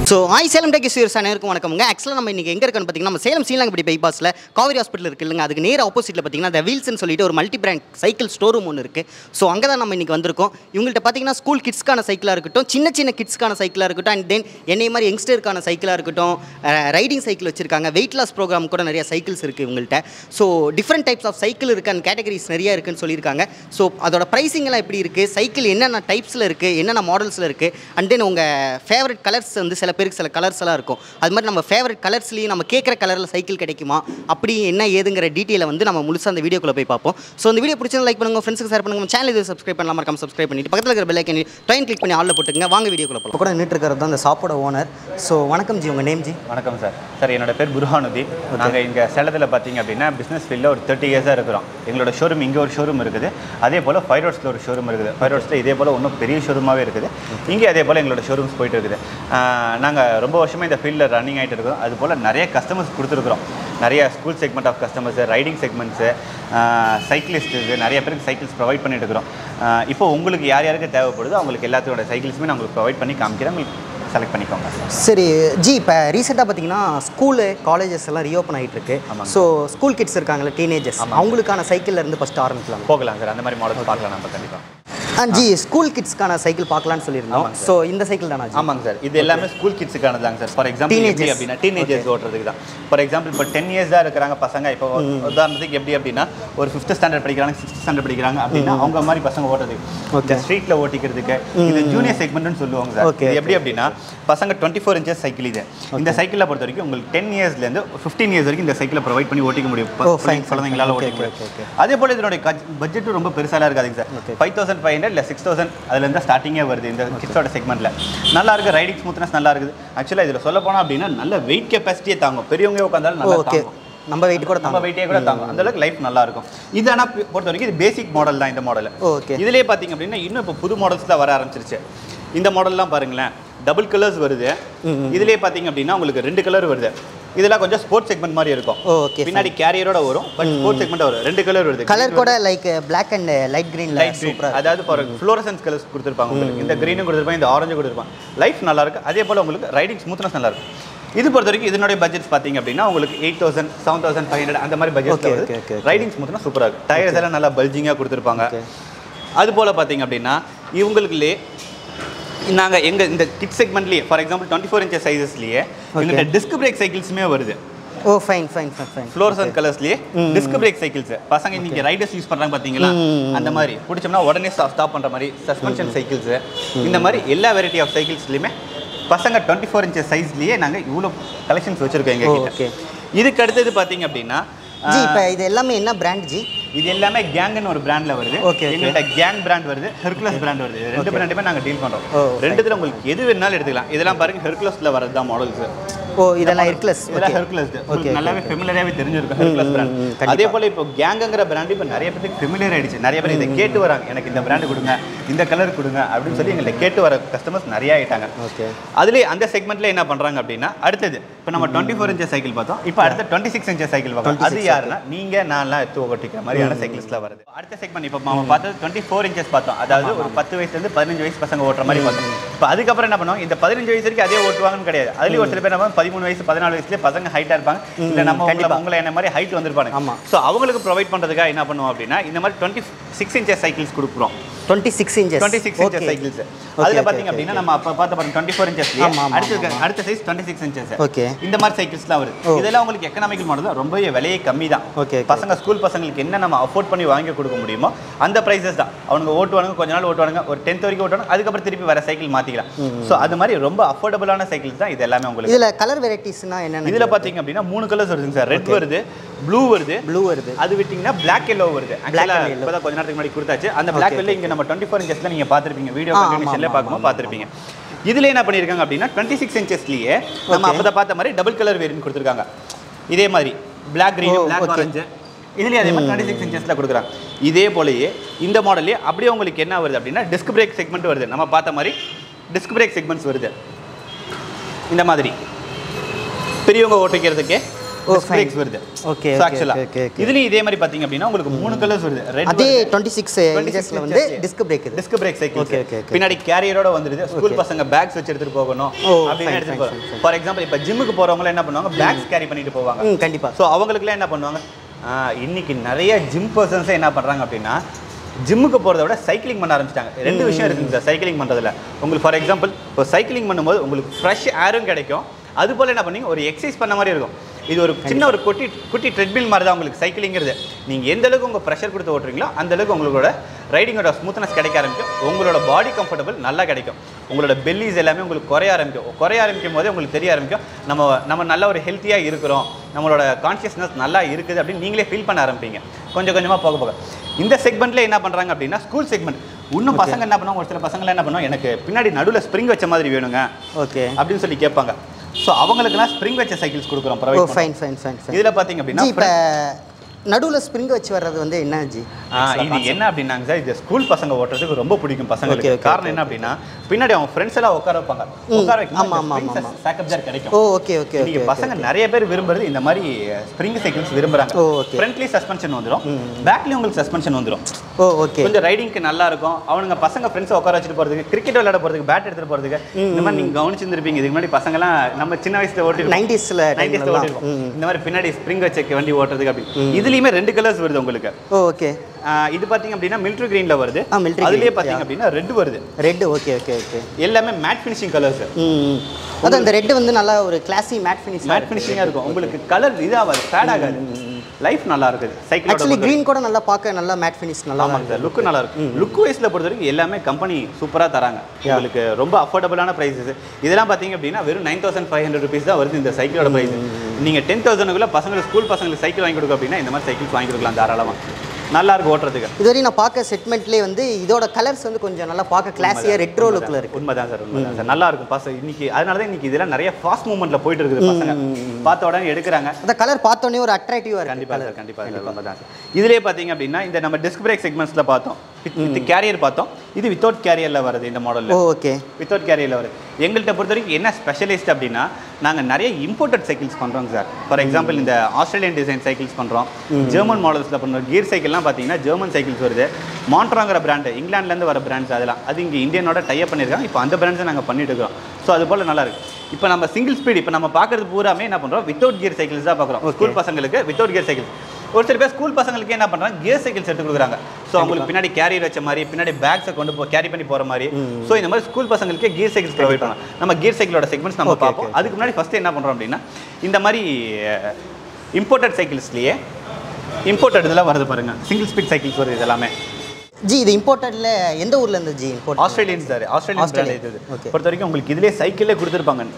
So ஆய் Salem tech use அனைவருக்கும் வணக்கம்ங்க ஆக்சுவலாக நம்ம இன்றைக்கி எங்கே இருக்கோம்னு பார்த்தீங்கன்னா நம்ம சேலம் சீலாங்கப்படி பைபாஸில் காவேரி ஹாஸ்பிட்டல் இருக்கு இல்லைங்க அதுக்கு நேர ஆப்போசிட்டில் பார்த்தீங்கன்னா அந்த வீல்ஸ்னு சொல்லிட்டு ஒரு multi brand cycle store room ஒன்று இருக்குது ஸோ அங்கே தான் நம்ம இன்றைக்கி வந்திருக்கோம் இவங்கள்ட்ட பார்த்தீங்கன்னா ஸ்கூல் கிட்ஸ்க்கான சைக்கிளாக இருக்கட்டும் சின்ன சின்ன கிட்ஸ்க்கான சைக்கிளாக இருக்கட்டும் அண்ட் தென் என்னை மாதிரி யங்ஸ்டருக்கான சைக்கிளாக இருக்கட்டும் ரைடிங் சைக்கிள் வச்சிருக்காங்க வெயிட் லாஸ் ப்ரோக்ராம் கூட நிறைய சைக்கிள்ஸ் இருக்குது இவங்கள்ட்ட so different types of cycle இருக்குது அண்ட் கேட்டகரிஸ் நிறைய இருக்குன்னு சொல்லியிருக்காங்க ஸோ அதோட ப்ரைஸிங் எல்லாம் எப்படி இருக்குது சைக்கிள் என்னென்ன டைப்ஸில் இருக்குது என்னென்ன மாடல்ஸில் இருக்குது அண்ட் தென் உங்கள் ஃபேவரட் கலர்ஸ் வந்து சில பேருக்கு சில கலர்ஸ் எல்லாம் இருக்கும் அது மாதிரி நம்ம ஃபேவரட் கலர்ஸ்லேயும் நம்ம கேட்குற கலரில் சைக்கிள் கிடைக்குமா அப்படி என்ன ஏதுங்கிற டீட்டெயிலை வந்து நம்ம முழுசாக அந்த வீடியோக்குள்ளே போய் பார்ப்போம் ஸோ இந்த வீடியோ பிடிச்சா லைக் பண்ணுங்க ஃப்ரெண்ட்ஸுக்கு ஷேர் பண்ணுங்க சேனல் இது சப்ஸ்கிரைப் பண்ணலாம் மறக்காம சப்ஸ்கிரைப் பண்ணிட்டு பக்கத்தில் இருக்கிற பெல் ஐக்கன் ட்ரெயின் கிளிக் பண்ணி ஆளில் போட்டுங்க வாங்க வீடியோக்குள்ள போகலாம் கூட நின்றுட்டு இருக்கிறது தான் அந்த ஷாப்போட ஓனர் ஸோ வணக்கம் ஜி உங்கள் நேம் ஜி வணக்கம் சார் சார் என்னோட பேர் புர்ஹானுதீன் நாங்கள் இங்கே சேலத்தில் பார்த்தீங்க அப்படின்னா பிஸ்னஸ் ஃபீல்டில் ஒரு தேர்ட்டி இயர்ஸாக இருக்கிறோம் எங்களோட ஷோரூம் இங்கே ஒரு ஷோரூம் இருக்குது அதே போல் ஃபைவ் ரோட்ஸில் ஒரு ஷோரூம் இருக்குது ஃபைவ் ரோட்ஸில் இதே போல் இன்னும் பெரிய ஷோரூமாகவே இருக்குது இங்கே அதே போல் எங்களோட ஷோரூம்ஸ் போயிட்டு இருக்குது நாங்கள் ரொம்ப வருஷமாக இந்த ஃபீல்டில் ரன்னிங் ஆகிட்டு இருக்கிறோம் அது போல் நிறைய கஸ்டமர்ஸ் கொடுத்துருக்குறோம் நிறைய school segment of customers riding segments cyclist நிறைய பேருக்கு சைக்கிள்ஸ் ப்ரொவைட் பண்ணிட்டு இருக்கிறோம் ஆஹ் இப்போ உங்களுக்கு யார் யாருக்கு தேவைப்படுதோ அவங்களுக்கு எல்லாத்தோட சைக்கிள்ஸுமே நான் உங்களுக்கு ப்ரொவைட் பண்ணி காமிக்கிறேன் உங்களுக்கு செலக்ட் பண்ணிக்கோங்க சரி ஜி இப்போ ரீசெண்டாக பார்த்தீங்கன்னா ஸ்கூலு காலேஜஸ் எல்லாம் ரீஓப்பன் ஆகிட்டு இருக்கு ஆமாங்க. ஸோ ஸ்கூல் கிட்ஸ் இருக்காங்களே டீனேஜர்ஸ் அவங்களுக்கான சைக்கிள்ல இருந்து ஃபஸ்ட்டு ஆரம்பிக்கலாம் போகலாம் சார் அந்த மாதிரி மாடல்ஸ் பார்க்கலாம் நம்ம கண்டிப்பாக ஆ ஜி ஸ்கூல் கிட்ஸ்க்கான சைக்கிள் பார்க்கலான்னு சொல்லியிருந்தோம் ஆமாங்க ஸோ இந்த சைக்கிள் தானா ஜி ஆமாங்க சார் இது எல்லாமே ஸ்கூல் கிட்ஸுக்கானதாங்க சார் ஃபார் எக்ஸாம்பிள் Teenagers. எப்படி அப்படின்னா டீனேஜர்ஸ் ஓட்டுறதுக்கு தான் ஃபார் எக்ஸாம்பிள் இப்போ டென் இயர்ஸ் தான் இருக்கிறாங்க பசங்க இப்போ உதாரணத்துக்கு எப்படி அப்படின்னா ஒரு ஃபிஃப்த் ஸ்டாண்டர்ட் படிக்கிறாங்க சிக்ஸ்த் ஸ்டாண்டர்ட் படிக்கிறாங்க அப்படின்னா அவங்க மாதிரி பசங்க ஓட்டுறதுக்கு இந்த ஸ்ட்ரீட்டில் ஓட்டிக்கிறதுக்கு இது ஜூனியர் செக்மெண்ட்னு சொல்லுவாங்க சார் Okay, இது எப்படி அப்படின்னா பசங்க டுவெண்ட்டி ஃபோர் இன்ச்சஸ் சைக்கிள் இது இந்த சைக்கிளை பொறுத்த வரைக்கும் உங்களுக்கு டென் இயர்ஸ்லேருந்து ஃபிஃப்டீன் இயர்ஸ் வரைக்கும் இந்த சைக்கிளை ப்ரொவைட் பண்ணி ஓட்டிக்க முடியும் Oh, fine, fine. குழந்தைங்களால Okay, ஓட்டிக்க okay, okay, முடியும் அதே போல் இதனுடைய பட்ஜெட்டும் ரொம்ப பெருசாலாம் இருக்காதுங்க sir five thousand five hundred இல்லை சிக்ஸ் தௌசண்ட் அதுலேருந்து ஸ்டார்டிங்கே வருது இந்த கிட்ஸோட செக்மெண்ட்டில் நல்லா இருக்கு ரைடிங் ஸ்மூத்னஸ் நல்லா இருக்குது ஆக்சுவலாக இதில் சொல்ல போனால் அப்படின்னா நல்ல வெயிட் கெப்பாசிட்டியே தாங்கும் பெரியவங்க உட்காந்தாலும் நல்லா ஓகே தாங்கும் நம்ம வெயிட் கூட நம்ம தாங்க வெயிட்டே கூட தாங்கும் அந்த அளவுக்கு லைஃப் நல்லா இருக்கும் இது ஆனால் பொறுத்த வரைக்கும் இது பேசிக் மாடல் தான் இந்த மாடல் Okay. இதுலேயே பார்த்தீங்க அப்படின்னா இன்னும் இப்போ புது மாடல்ஸ் தான் வர ஆரம்பிச்சிருச்சு இந்த மாடல்லாம் பாருங்களேன் டபுள் கலர்ஸ் வருது இதுலேயே பார்த்தீங்க அப்படின்னா உங்களுக்கு ரெண்டு கலர் வருது இதெல்லாம் கொஞ்சம் ஸ்போர்ட்ஸ் செக்மெண்ட் மாதிரி இருக்கும் ஓகே பின்னாடி கேரியரோட வரும் பட் ஸ்போர்ட்ஸ் செக்மெண்ட் வரும் ரெண்டு கலர் வருது கலர் கூட லைக் பிளாக் அண்ட் லைட் கிரீன்ல லைட் green. சூப்பரா அதாவது ஃபார் ஃப்ளோரசன்ஸ் கலர்ஸ் கொடுத்துருப்பாங்க உங்களுக்கு இந்த க்ரீனும் கொடுத்துருப்பாங்க இந்த ஆரஞ்சு கொடுத்துருப்பாங்க லைஃப் நல்லா இருக்கு அதே போல் உங்களுக்கு ரைடிங் ஸ்மூத்னஸ் நல்லா இருக்கும் இது பொறுத்த வரைக்கும் இதனுடைய பட்ஜெட்ஸ் பார்த்தீங்க அப்படின்னா உங்களுக்கு eight thousand seven thousand five hundred அந்த மாதிரி Okay, budget okay, okay, okay. Riding smoothness சூப்பராக இருக்கும் டயர்ஸ் எல்லாம் நல்லா பல்ஜிங்காக கொடுத்துருப்பாங்க அது போல் பார்த்தீங்க அப்படின்னா இவங்களுக்குள்ளே நாங்கள் எங்கள் இந்த கிட் செக்மெண்ட்லேயே for example twenty four inches சைஸஸ்லேயே எங்கள்கிட்ட டிஸ்க் பிரேக் சைக்கிள்ஸுமே வருது oh fine fine fine fine fluorescent கலர்ஸ்லயே டிஸ்க் பிரேக் சைக்கிள்ஸ் பசங்க இன்னைக்கு ரைடர்ஸ் யூஸ் பண்றாங்க பாத்தீங்களா அந்த மாதிரி பிடிச்சோம்னா உடனே ஸ்டாப் பண்ற மாதிரி சஸ்பென்ஷன் சைக்கிள்ஸ் இந்த மாதிரி எல்லா வெரைட்டி ஆஃப் சைக்கிள்ஸ்லயுமே பசங்க டுவெண்ட்டி ஃபோர் இன்ச்சஸ் சைஸ்லயே நாங்க இவ்வளோ கலெக்ஷன்ஸ் வச்சிருக்கோம் எங்க ஓ, கிட்ட okay. இதுக்கு அடுத்தது பாத்தீங்க அப்படின்னா ஜி இப்போ இது எல்லாமே என்ன பிராண்ட் ஜி இது எல்லாமே கேங்னு ஒரு பிராண்ட்ல வருது Okay, okay. எங்கள்கிட்ட கேங் பிராண்ட் வருது ஹெர்குலஸ் பிராண்ட் வருது இது ரெண்டு பிராண்டுமே நாங்க டீல் பண்றோம் ஓ, ரெண்டுத்துல உங்களுக்கு எது வேணாலும் எடுத்துக்கலாம் இதெல்லாம் பாருங்க ஹெர்குலஸ்ல வரது தான் மாடல்ஸ் ஓ இதெல்லாம் இருக்குலஸ் இதெல்லாம் ஹெர்குலஸ் உங்களுக்கு நல்லாவே ஃபெமிலியராகவே தெரிஞ்சிருக்கும் ஹெர்குலஸ் பிராண்ட் கண்டிப்பா. அதே போல இப்போ கேங்குங்கிற பிராண்ட் இப்போ நிறைய பேருக்கு ஃபெமிலியர் ஆயிடுச்சு நிறைய பேர் இதை கேட்டு வராங்க எனக்கு இந்த பிராண்ட் கொடுங்க இந்த கலர் கொடுங்க அப்படின்னு சொல்லி எங்கள்ட்ட கேட்டு வர கஸ்டமர்ஸ் நிறைய ஆயிட்டாங்க ஓகே அதுலேயே அந்த செக்மெண்ட்ல என்ன பண்றாங்க அப்படின்னா அடுத்தது இப்போ நம்ம டுவெண்ட்டி ஃபோர் இன்ச்சஸ் சைக்கிள் பார்த்தோம் இப்போ அடுத்த டுவெண்ட்டி சிக்ஸ் இன்ச்சஸ் சைக்கிள் பார்க்கலாம் அது யாருன்னா நீங்க நான்லாம் எடுத்து ஓட்டிக்கிற மாதிரியான சைக்கிள்ஸ்ல வருது அடுத்த செக்மெண்ட் இப்போ நம்ம பார்த்தது டுவெண்ட்டி ஃபோர் இன்ச்சஸ் பார்த்தோம் அதாவது ஒரு பத்து வயசுலேருந்து பதினஞ்சு வயசு பசங்க ஓட்டுற மாதிரி பார்த்தோம் இப்போ அதுக்கப்புறம் என்ன பண்ணுவோம் இந்த பதினஞ்சு வயசு வரைக்கும் அதே ஓட்டுவாங்கன்னு கிடையாது அதுலேயும் ஒரு சில பேர் நம்ம பதிமூணு வயசு பதினாலு வயசுலேயே பசங்க ஹைட்டாக இருப்பாங்க இல்லை நம்ம உங்களை உங்களை என்ன மாதிரி ஹைட் வந்திருப்பாங்க ஆமா. ஸோ அவங்களுக்கு ப்ரொவைட் பண்ணுறதுக்காக என்ன பண்ணுவோம் அப்படின்னா இந்த மாதிரி டுவெண்ட்டி சிக்ஸ் இன்ச்சஸ் சைக்கிள்ஸ் கொடுக்குறோம் twenty six inches twenty six inches cycles அதில் பார்த்தீங்க அப்படின்னா நம்ம அப்போ பார்த்த பாருங்க டுவெண்ட்டி ஃபோர் இன்ச்சஸ் ஆமா, ஆமா, அடுத்த அடுத்த size twenty six inches Okay. இந்த மாதிரி சைக்கிள்ஸ்லாம் வருது இதெல்லாம் உங்களுக்கு எக்கனாமிக்கல் மாடல் தான் ரொம்பவே விலையே கம்மி தான் Okay, okay. பசங்க ஸ்கூல் பசங்களுக்கு என்ன நம்ம அஃபோர்ட் பண்ணி வாங்கி கொடுக்க முடியுமோ அந்த ப்ரைஸஸ் தான் அவனுங்க ஓட்டுவானுங்க கொஞ்ச நாள் ஓட்டுவானுங்க ஒரு டென்த் வரைக்கும் ஓட்டுவாங்க அதுக்கப்புறம் திருப்பி வர சைக்கிள் மாற்றிக்கலாம் ஸோ அது மாதிரி ரொம்ப அஃபோர்டபுளான சைக்கிள்ஸ் தான் இது எல்லாமே உங்களுக்கு இதுல கலர் வெரைட்டிஸ்னா என்னென்ன இதில் பார்த்தீங்க அப்படின்னா மூணு கலர்ஸ் வருதுங்க சார் ரெட் வருது ப்ளூ வருது ப்ளூ வருது அது விட்டிங்கன்னா பிளாக் எல்லோ வருது Black ஆக்சுவலாக and yellow. இப்போ கொஞ்ச நேரத்துக்கு முன்னாடி கொடுத்தாச்சு அந்த பிளாக் எல்லோ இங்கே நம்ம டுவெண்ட்டி ஃபோர் இன்ச்சஸ்ல நீங்கள் பார்த்துருப்பீங்க வீடியோ ஆ, கண்டிஷனில் ஆமா, பார்க்கும்போது பார்த்துருப்பீங்க இதில் என்ன பண்ணியிருக்காங்க அப்படின்னா டுவெண்ட்டி சிக்ஸ் இன்ச்சஸ்லேயே நம்ம Okay. அப்போ தான் பார்த்த மாதிரி டபுள் கலர் வேரியன்ட் கொடுத்துருக்காங்க இதே மாதிரி black green oh, black okay. Orange இதுலேயே அதே மாதிரி டுவெண்ட்டி சிக்ஸ் இன்ச்சஸில் கொடுக்குறாங்க இதே போலயே இந்த மாடல்லே அப்படியே உங்களுக்கு என்ன வருது அப்படின்னா டிஸ்க் பிரேக் செக்மெண்ட் வருது நம்ம பார்த்த மாதிரி டிஸ்க் பிரேக் செக்மெண்ட்ஸ் வருது இந்த மாதிரி பெரியவங்க ஓட்டிக்கிறதுக்கு disc brakes வருது Okay, So, okay, actually, okay, okay, okay. இதுலயும் இதே மாதிரி பாத்தீங்க அப்படின்னா உங்களுக்கு மூணு கலர்ஸ் வருது ரெட் அதே டுவெண்ட்டி சிக்ஸ் இன்ச்சஸில் வந்து டிஸ்க் பிரேக் இது disc brake cycle Okay, okay, okay. பின்னாடி கேரியரோட வந்துருது ஸ்கூல் பசங்க பேக்ஸ் வச்சு எடுத்துட்டு போகணும் ஓ, அப்படின்னு fine, எடுத்துட்டு fine, போவாங்க ஃபார் எக்ஸாம்பிள் இப்போ ஜிம்முக்கு போறவங்க என்ன பண்ணுவாங்க பேக்ஸ் கேரி பண்ணிட்டு போவாங்க ம் கண்டிப்பாக ஸோ அவங்களுக்குலாம் என்ன பண்ணுவாங்க ஆ, இன்னைக்கு நிறைய ஜிம் பர்சன்ஸே என்ன பண்ணுறாங்க அப்படின்னா ஜிம்முக்கு போகிறத விட சைக்கிளிங் பண்ண ஆரம்பிச்சிட்டாங்க ரெண்டு விஷயம் இருக்குங்க சார் சைக்கிளிங் பண்ணுறதுல உங்களுக்கு ஃபார் எக்ஸாம்பிள் இப்போ சைக்கிளிங் பண்ணும்போது உங்களுக்கு ஃப்ரெஷ் ஏரும் கிடைக்கும் அது போல் என்ன பண்ணீங்க ஒரு எக்ஸசைஸ் பண்ண மாதிரி இருக்கும் இது ஒரு சின்ன ஒரு குட்டி குட்டி ட்ரெட்மில் மாதிரி தான் உங்களுக்கு சைக்கிளிங்கிறது நீங்கள் எந்த அளவுக்கு உங்கள் ப்ரெஷர் கொடுத்து ஓட்டுறீங்களோ அந்த அளவுக்கு உங்களோட ரைடிங்கோட ஸ்மூத்னஸ் கிடைக்க ஆரம்பிக்கும் உங்களோட பாடி கம்ஃபர்டபுள் நல்லா கிடைக்கும் உங்களோட பெல்லிஸ் எல்லாமே உங்களுக்கு குறைய ஆரம்பிக்கும் குறைய ஆரம்பிக்கும் போதே உங்களுக்கு தெரிய ஆரம்பிக்கும் நம்ம நம்ம நல்ல ஒரு ஹெல்த்தியாக இருக்கிறோம் நம்மளோட கான்ஷியஸ்னஸ் நல்லா இருக்குது அப்படின்னு நீங்களே ஃபீல் பண்ண ஆரம்பிப்பீங்க கொஞ்சம் கொஞ்சமாக போக போக இந்த செக்மெண்ட்ல என்ன பண்ணுறாங்க அப்படின்னா ஸ்கூல் செக்மெண்ட் இன்னும் பசங்க என்ன பண்ணுவாங்க ஒரு சில பசங்களாம் என்ன பண்ணுவாங்க எனக்கு பின்னாடி நடுவில் ஸ்ப்ரிங் வச்ச மாதிரி வேணுங்க ஓகே அப்படின்னு சொல்லி கேட்பாங்க ஸோ அவங்களுக்குலாம் ஸ்ப்ரிங் வச்ச சைக்கிள்ஸ் கொடுக்குறோம் oh provide fine fine fine fine இதில் பார்த்தீங்க ஜி அப்படின்னா இப்போ நடுவில் ஸ்ப்ரிங் வச்சு வர்றது வந்து என்ன ஜி ஆ, இது என்ன அப்படின்னாங்க சார் இது ஸ்கூல் பசங்க ஓட்டுறதுக்கு ரொம்ப பிடிக்கும் பசங்களுக்கு Okay, okay, காரணம் என்ன அப்படின்னா பின்னாடி அவங்க ஃப்ரெண்ட்ஸ் எல்லாம் உட்கார வைப்பாங்க உட்கார ஆமா, ஆமா, ஆமா, வைக்கும் சேக்கப் ஜார் கிடைக்கும் ஓ ஓகே ஓகே இன்னைக்கு ஓகே பசங்க நிறைய பேர் விரும்புறது இந்த மாதிரி ஸ்ப்ரிங் சைக்கிள்ஸ் விரும்புறாங்க ஓ, okay. ஃப்ரண்ட்லி சஸ்பென்ஷன் வந்துடும் பேக்லயும் உங்களுக்கு சஸ்பென்ஷன் வந்துடும் ஓ ஓகே கொஞ்சம் ரைடிங்க்கு நல்லா இருக்கும் அவனுங்க பசங்க ஃப்ரெண்ட்ஸை உட்கார வச்சுட்டு போறதுக்கு கிரிக்கெட் விளையாட போறதுக்கு பேட் எடுத்துட்டு போறதுக்கு இந்த மாதிரி நீங்க கவனிச்சிருந்திருப்பீங்க இதுக்கு முன்னாடி பசங்கலாம் நம்ம சின்ன வயசுல ஓட்டி 90s ல time நைன்டிஸ்ல லலாம். ஓட்டிருக்கோம் இந்த மாதிரி பின்னாடி ஸ்ப்ரிங் வச்ச வண்டி ஓட்டுறதுக்கு அப்படி இதுலயுமே ரெண்டு கலர்ஸ் வருது உங்களுக்கு ஓ ஓகே ஆஹ் இது பாத்தீங்க அப்படின்னா மிலிட்ரி கிரீன்ல வருது ஆ, military அதுலயே green, பாத்தீங்க அப்படின்னா ரெட் வருது ரெட் ஓகே ஓகே ஓகே எல்லாமே மேட் ஃபினிஷிங் கலர்ஸ் ம் அதான் இந்த ரெட் வந்து நல்லா ஒரு கிளாசி மேட் ஃபினிஷ் மேட் ஃபினிஷிங்கா இருக்கும் உங்களுக்கு கலர் இதாகாது ஃபேட் ஆகாது லைஃப் நல்லா இருக்குது ஆக்சுவலி சைக்கிள் க்ரீன் கூட நல்லா பார்க்க நல்லா மேட் ஃபினிஷ் நல்லா தான் ஆமாங்க சார் லுக்கு நல்லா இருக்கும் லுக் வைஸ்ல பொறுத்த வரைக்கும் எல்லாமே கம்பெனி சூப்பரா தராங்க உங்களுக்கு ரொம்ப அஃபோர்டபுளான பிரைஸஸ் இதெல்லாம் பாத்தீங்க அப்படின்னா வெறும் nine thousand five hundred rupees தான் வருது இந்த சைக்கிளோட பிரைஸ் நீங்க டென் தௌசண்ட்குள்ள பசங்களுக்கு ஸ்கூல் பசங்களுக்கு சைக்கிள் வாங்கி கொடுக்க அப்படின்னா இந்த மாதிரி சைக்கிள்ஸ் வாங்கி கொடுக்கலாம் தாராளமா நல்லா இருக்கும் ஓட்டுறதுக்கு இதுவரை நான் பார்க்க செக்மெண்ட்லேயே வந்து இதோட கலர்ஸ் வந்து கொஞ்சம் நல்லா பார்க்க கிளாஸியாக ரெட்ரோ லுக்கில் இருக்கு உண்மைதான் சார் உண்மைதான் சார் நல்லா இருக்கும் பசங்க இன்னைக்கு அதனால தான் இன்னைக்கு இதெல்லாம் நிறைய ஃபாஸ்ட் மூவ்மெண்ட்ல போயிட்டு இருக்குது பசங்க பார்த்த உடனே எடுக்கிறாங்க அந்த கலர் பார்த்தோன்னே ஒரு அட்ராக்டிவாக இருக்கு கண்டிப்பா சார் கண்டிப்பா சார் உண்மைதான் சார் இதுலயே பாத்தீங்க அப்படின்னா இந்த நம்ம டிஸ்க் பிரேக் செக்மெண்ட்ஸ்ல பார்த்தோம் வித் கேரியர் பார்த்தோம் இது வித்தவுட் கேரியர்ல வருது இந்த மாடல்ல ஓ ஓகே வித்தவுட் கேரியரில் வருது எங்கள்கிட்ட பொறுத்த வரைக்கும் என்ன ஸ்பெஷலிஸ்ட் அப்படின்னா நாங்கள் நிறைய இம்போர்ட்டட் சைக்கிள்ஸ் பண்ணுறோம் சார் ஃபார் எக்ஸாம்பிள் இந்த ஆஸ்திரேலியன் டிசைன் சைக்கிள்ஸ் பண்ணுறோம் ஜெர்மன் மாடல்ஸில் பண்ணுறோம் கியர் சைக்கிள்லாம் பார்த்தீங்கன்னா ஜெர்மன் சைக்கிள்ஸ் வருது மாண்ட்ராங்கிற பிராண்டு இங்கிலாந்துலேருந்து வர பிராண்ட்ஸ் அதெல்லாம் அது இங்கே இந்தியனோட டைப் பண்ணியிருக்காங்க இப்போ அந்த பிராண்ட்ஸை நாங்கள் பண்ணிட்டு இருக்கோம் ஸோ அது போல் நல்லா இருக்கு இப்போ நம்ம சிங்கிள் ஸ்பீட் இப்போ நம்ம பார்க்கறது பூராமே என்ன பண்ணுறோம் வித்தவுட் கியர் சைக்கிள்ஸ் தான் பார்க்குறோம் ஸ்கூல் பசங்களுக்கு வித்தவுட் கியர் சைக்கிள் ஒரு சில பேர் ஸ்கூல் பசங்களுக்கு என்ன பண்ணுறாங்க கியர் சைக்கிள்ஸ் எடுத்து கொடுக்குறாங்க ஸோ அவங்களுக்கு பின்னாடி கேரியர் வச்ச மாதிரி பின்னாடி பேக்ஸை கொண்டு போ கேரி பண்ணி போகிற மாதிரி ஸோ இந்த மாதிரி ஸ்கூல் பசங்களுக்கு கியர் சைக்கிள்ஸ் ப்ரொவைட் பண்ணலாம் நம்ம கியர் சைக்கிளோட செக்மெண்ட்ஸ் நம்ம Okay, பார்ப்போம் அதுக்கு முன்னாடி ஃபஸ்ட்டு என்ன பண்ணுறோம் அப்படின்னா இந்த மாதிரி இம்போர்ட்டட் சைக்கிள்ஸ்லேயே இம்போர்ட்டட் இதெல்லாம் வருது பாருங்க சிங்கிள் ஸ்பீட் சைக்கிள்ஸ் வருது இது எல்லாமே ஜி இது இம்போர்ட்டட்ல எந்த ஊர்ல இருந்து ji import Australian sir Australian brand Australian. இது Okay. பொறுத்த வரைக்கும் உங்களுக்கு இதுலேயே சைக்கிளே கொடுத்துருப்பாங்க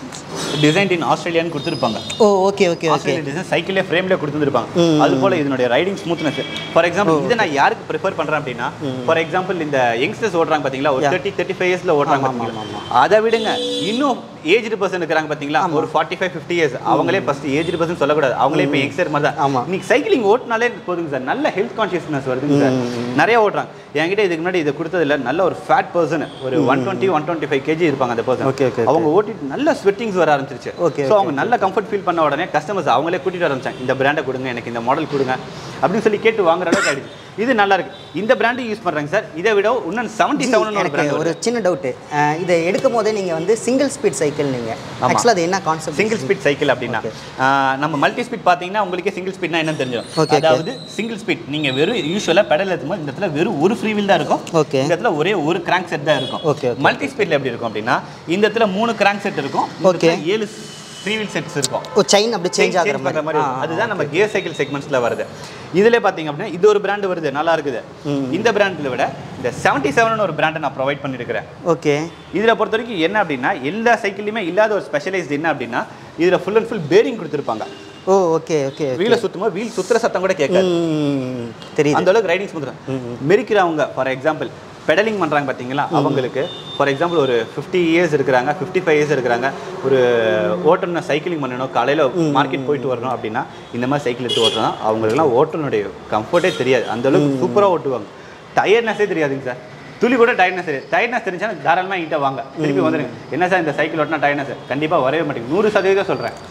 டிசைன் இன் ஆஸ்திரேலியான்னு கொடுத்துருப்பாங்க oh okay okay okay Australian design சைக்கிளே ஃப்ரேம்ல கொடுத்துருப்பாங்க அது போல இதனுடைய ரைடிங் ஸ்மூத்னஸ் ஃபார் எக்ஸாம்பிள் இதை நான் யாருக்கு ப்ரிஃபர் பண்றேன் அப்படின்னா ஃபார் எக்ஸாம்பிள் இந்த யங்ஸ்டர்ஸ் ஓடுறாங்க பாத்தீங்களா ஒரு தேர்ட்டி தேர்ட்டி ஃபைவ் இயர்ஸ்ல ஓடுறாங்க ஆமா, பாத்தீங்களா அதை விடுங்க இன்னும் ஏஜ்டு பர்சன் இருக்கிறாங்க பாத்தீங்களா ஒரு ஃபார்ட்டி ஃபைவ் ஃபிஃப்டி இயர்ஸ் அவங்களே ஃபர்ஸ்ட் ஏஜ்டு பர்சன் சொல்லக்கூடாது அவங்களே இப்போ யங்ஸ்டர் மாதிரி ஆமா. தான் இன்னைக்கு சைக்கிளிங் ஓட்டினாலே போதுங்க சார் நல்ல ஹெல்த் கான்ஷியஸ்னஸ் வருதுங்க சார் நிறைய ஓட்டுறாங்க என்கிட்ட இதுக்கு முன்னாடி இதை கொடுத்ததுல நல்ல ஒரு ஃபேட் பர்சன் ஒரு one twenty one twenty five KG இருப்பாங்க அந்த பர்சன் Okay, okay, அவங்க ஓட்டிட்டு நல்ல ஸ்வெட்டிங்ஸ் வர ஆரம்பிச்சிருச்சு Okay, ஸோ அவங்க நல்ல கம்ஃபர்ட் ஃபீல் பண்ண உடனே கஸ்டமர்ஸ் அவங்களே கூட்டிட்டு வர ஆரம்பிச்சாங்க இந்த பிராண்டை கொடுங்க எனக்கு இந்த மாடல் கொடுங்க அப்படின்னு சொல்லி கேட்டு வாங்குற அளவுக்கு ஆயிடுச்சு இது நல்லா இருக்கு இந்த பிராண்டு யூஸ் பண்றாங்க சார் இதை விட இன்னும் செவன்டி செவன் ஒரு எனக்கு பிராண்ட் ஒரு சின்ன டவுட்டு இதை எடுக்கும் போதே நீங்கள் வந்து சிங்கிள் ஸ்பீட் சைக்கிள் நீங்கள் ஆக்சுவலாக அது என்ன கான்செப்ட் சிங்கிள் ஸ்பீட் சைக்கிள் அப்படின்னா ஆஹ், நம்ம மல்டி ஸ்பீட் பார்த்தீங்கன்னா உங்களுக்கே சிங்கிள் ஸ்பீட்னா என்னன்னு தெரிஞ்சிடும் Okay, okay. அதாவது சிங்கிள் ஸ்பீட் நீங்க வெறும் யூஸ்வலாக பெடல் ஏற்றும்போது இந்த இடத்துல வெறும் ஒரு ஃப்ரீ வீல் தான் இருக்கும் Okay. இந்த இடத்துல ஒரே ஒரு கிராங்க் செட் தான் இருக்கும் Okay, okay. மல்டி ஸ்பீட்ல எப்படி இருக்கும் அப்படின்னா இந்த இடத்துல மூணு கிராங்க் செட் இருக்கும் இந்த Okay. இடத்துல ஏழு ஃப்ரீ வீல் செட்ஸ் இருக்கும் ஓ செயின் அப்படி சேஞ்ச் சேஞ்ச் ஆகுற பண்ற மாதிரி மாதிரி இருக்கும். அதுதான் நம்ம கியர் சைக்கிள் செக்மெண்ட்ஸ்ல வருது இதுல பாத்தீங்க அப்படின்னா இது ஒரு பிராண்ட் வருது நல்லா இருக்குது இந்த பிராண்ட்ல விட இந்த 77 செவன் ஒரு பிராண்டை நான் ப்ரொவைட் பண்ணிருக்கிறேன் ஓகே இதுல பொறுத்த வரைக்கும் என்ன அப்படின்னா எல்லா சைக்கிள்லையுமே இல்லாத ஒரு ஸ்பெஷலைஸ்ட் என்ன அப்படின்னா இதுல ஃபுல் அண்ட் ஃபுல் பேரிங் கொடுத்துருப்பாங்க ஓ ஓகே ஓகே வீல சுத்தும்போது வீல் சுத்துற சத்தம் கூட கேட்காது தெரியுது அந்த அளவுக்கு ரைடிங் ஸ்மூத் மெரிக்கிறவங்க ஃபார் எக்ஸாம்பிள் பெடலிங் பண்றாங்க பாத்தீங்களா அவங்களுக்கு ஃபார் எக்ஸாம்பிள் ஒரு ஃபிஃப்டி இயர்ஸ் இருக்கிறாங்க ஃபிஃப்டி ஃபைவ் இயர்ஸ் இருக்கிறாங்க ஒரு ஓட்டணும் சைக்கிளிங் பண்ணணும் காலையில மார்க்கெட் போயிட்டு வரணும் அப்படின்னா இந்த மாதிரி சைக்கிள் எடுத்து ஓட்டணும் அவங்களுக்குலாம் ஓட்டனுடைய கம்ஃபர்ட்டே தெரியாது அந்த அளவுக்கு சூப்பரா ஓட்டுவாங்க டயர்னஸே தெரியாதுங்க சார் துளி கூட டயர்னஸ் தெரியாது டயர்னஸ் தெரிஞ்சாலும் தாராளமாக என்கிட்ட வாங்க திருப்பி வந்துருங்க என்ன சார் இந்த சைக்கிள் ஓட்டினா டயர்னஸ் கண்டிப்பா வரவே மாட்டேங்குது நூறு சதவீதம் சொல்றேன்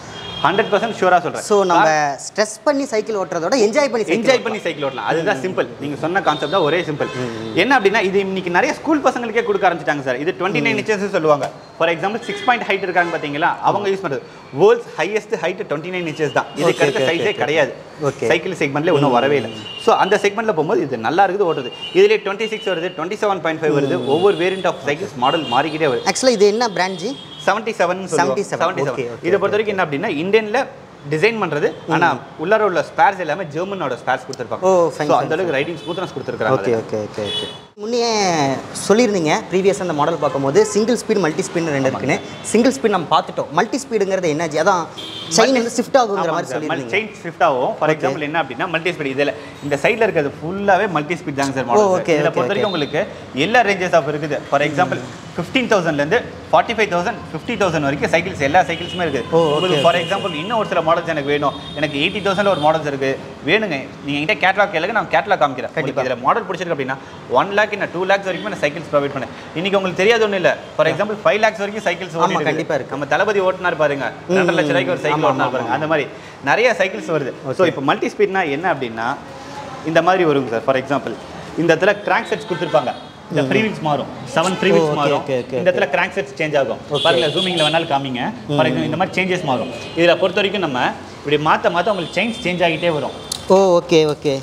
ஹண்ட்ரட் பர்சன்ட் ஷூராக சொல்கிறேன் ஸோ நம்ம ஸ்ட்ரெஸ் பண்ணி சைக்கிள் ஓட்டுறதோட என்ஜாய் பண்ணி cycle என்ஜாய் பண்ணி சைக்கிள் ஓட்டலாம் அதுதான் சிம்பிள் நீங்க சொன்ன கான்செப்ட் தான் ஒரே சிம்பிள் என்ன அப்படின்னா இது இன்னைக்கு நிறைய ஸ்கூல் பசங்களுக்கே கொடுக்க ஆரம்பிச்சிட்டாங்க சார் இது டுவெண்ட்டி நைன் இன்ச்சஸ் சொல்லுவாங்க for example six point height இருக்காங்க பாத்தீங்களா அவங்க யூஸ் பண்றது world's highest height twenty nine inches தான் இதுக்கு Okay, அடுத்த okay, சைஸே okay. கிடையாது Okay. சைக்கிள் செக்மெண்ட்ல ஒன்றும் வரவே இல்லை ஸோ அந்த செக்மெண்ட்ல போகும்போது இது நல்லா இருக்குது ஓட்டுது இதுலேயே டுவெண்ட்டி சிக்ஸ் வருது டுவெண்ட்டி செவன் பாயிண்ட் ஃபைவ் வருது ஒவ்வொரு வேரியன்ட் ஆஃப் சைக்கிள்ஸ் மாடல் மாறிக்கிட்டே வருது ஆக்சுவலாக இது என்ன brand ji seventy seven 77, seventy okay, seven okay, இதை பொறுத்த வரைக்கும் என்ன அப்படின்னா இந்தியன்ல டிசைன் பண்றது ஆனா உள்ளார உள்ள ஸ்பேர்ஸ் எல்லாமே ஜெர்மனோட ஸ்பேர்ஸ் கொடுத்துருப்பாங்க ஓ, fine, ஸோ fine, அந்த அளவுக்கு ரைடிங் ஸ்மூத்னஸ் கொடுத்துருக்காங்க ஓகே ஓகே ஓகே ஓகே முன்னே சொல்லியிருந்தீங்க ப்ரீவியஸ் அந்த மாடல் பார்க்கும்போது சிங்கிள் ஸ்பீட் மல்டி ஸ்பீடு ரெண்டு இருக்குன்னு சிங்கிள் ஸ்பீட் நம்ம பார்த்துட்டோம் மல்டி ஸ்பீடுங்கிறது என்னாச்சு அதான் செயின் வந்து ஷிஃப்ட் ஆகுங்கிற மாதிரி சொல்லியிருந்தீங்க செயின் ஷிஃப்ட் ஆகும் ஃபார் எக்ஸாம்பிள் என்ன அப்படின்னா மல்டி ஸ்பீட் இதில் இந்த சைடில் இருக்கிறது ஃபுல்லாவே மல்டி ஸ்பீட் தாங்க சார் ஓ, மாடல் okay, இதில் okay, பொறுத்த வரைக்கும் உங்களுக்கு எல்லா ரேஞ்சஸ் ஆஃப் இருக்குது ஃபார் எக்ஸாம்பிள் ஃபிஃப்டீன் தௌசண்ட்லேருந்து forty five thousand fifty thousand வரைக்கும் சைக்கிள்ஸ் எல்லா சைக்கிள்ஸுமே இருக்குது ஓ, okay, உங்களுக்கு ஃபார் எக்ஸாம்பிள் இன்னும் ஒரு சில மாடல்ஸ் எனக்கு வேணும் எனக்கு எயிட்டி தௌசண்ட்ல ஒரு மாடல்ஸ் இருக்கு வேணுங்க நீங்க என்கிட்ட கேட்லாக் கேளுங்க நான் கேட்லாக் காமிக்கிறேன் கண்டிப்பா. கண்டிப்பாக இதில் மாடல் பிடிச்சிருக்கு அப்படின்னா ஒன் லேக் இல்லை டூ லேக்ஸ் வரைக்கும் நான் சைக்கிள்ஸ் ப்ரொவைட் பண்ணேன் இன்னைக்கு உங்களுக்கு தெரியாது ஒன்றும் இல்லை ஃபார் எக்ஸாம்பிள் ஃபைவ் லேக்ஸ் வரைக்கும் சைக்கிள்ஸ் ஆமா, ஓடி கண்டிப்பா இருக்கு. நம்ம தளபதி ஓட்டினார் பாருங்க ரெண்டு லட்ச ரூபாய்க்கு ஒரு சைக்கிள் ஆமா, ஓட்டினார் ஆமா, பாருங்க அந்த மாதிரி நிறைய சைக்கிள்ஸ் வருது ஸோ இப்போ மல்டி ஸ்பீட்னா என்ன அப்படின்னா இந்த மாதிரி வருங்க சார் ஃபார் எக்ஸாம்பிள் இந்த இடத்துல கிராங்க் செட்ஸ் கொடுத்துருப்பாங்க இந்த ஃப்ரீ வீல்ஸ் மாறும் seven free oh, wheels okay, மாறும் okay, okay, இந்த இடத்துல கிராங்க் செட்ஸ் சேஞ்ச் ஆகும் Okay. பாருங்க ஜூமிங்ல வேணாலும் காமிங்க ஃபார் எக்ஸாம்பிள் இந்த மாதிரி சேஞ்சஸ் மாறும் இதில் பொறுத்த வரைக்கும் நம்ம இப்படி மாற்ற மாற்ற உங்களுக்கு சேஞ்ச் சேஞ்ச் ஆகிட்டே வரும் ஓ ஓகே ஓகே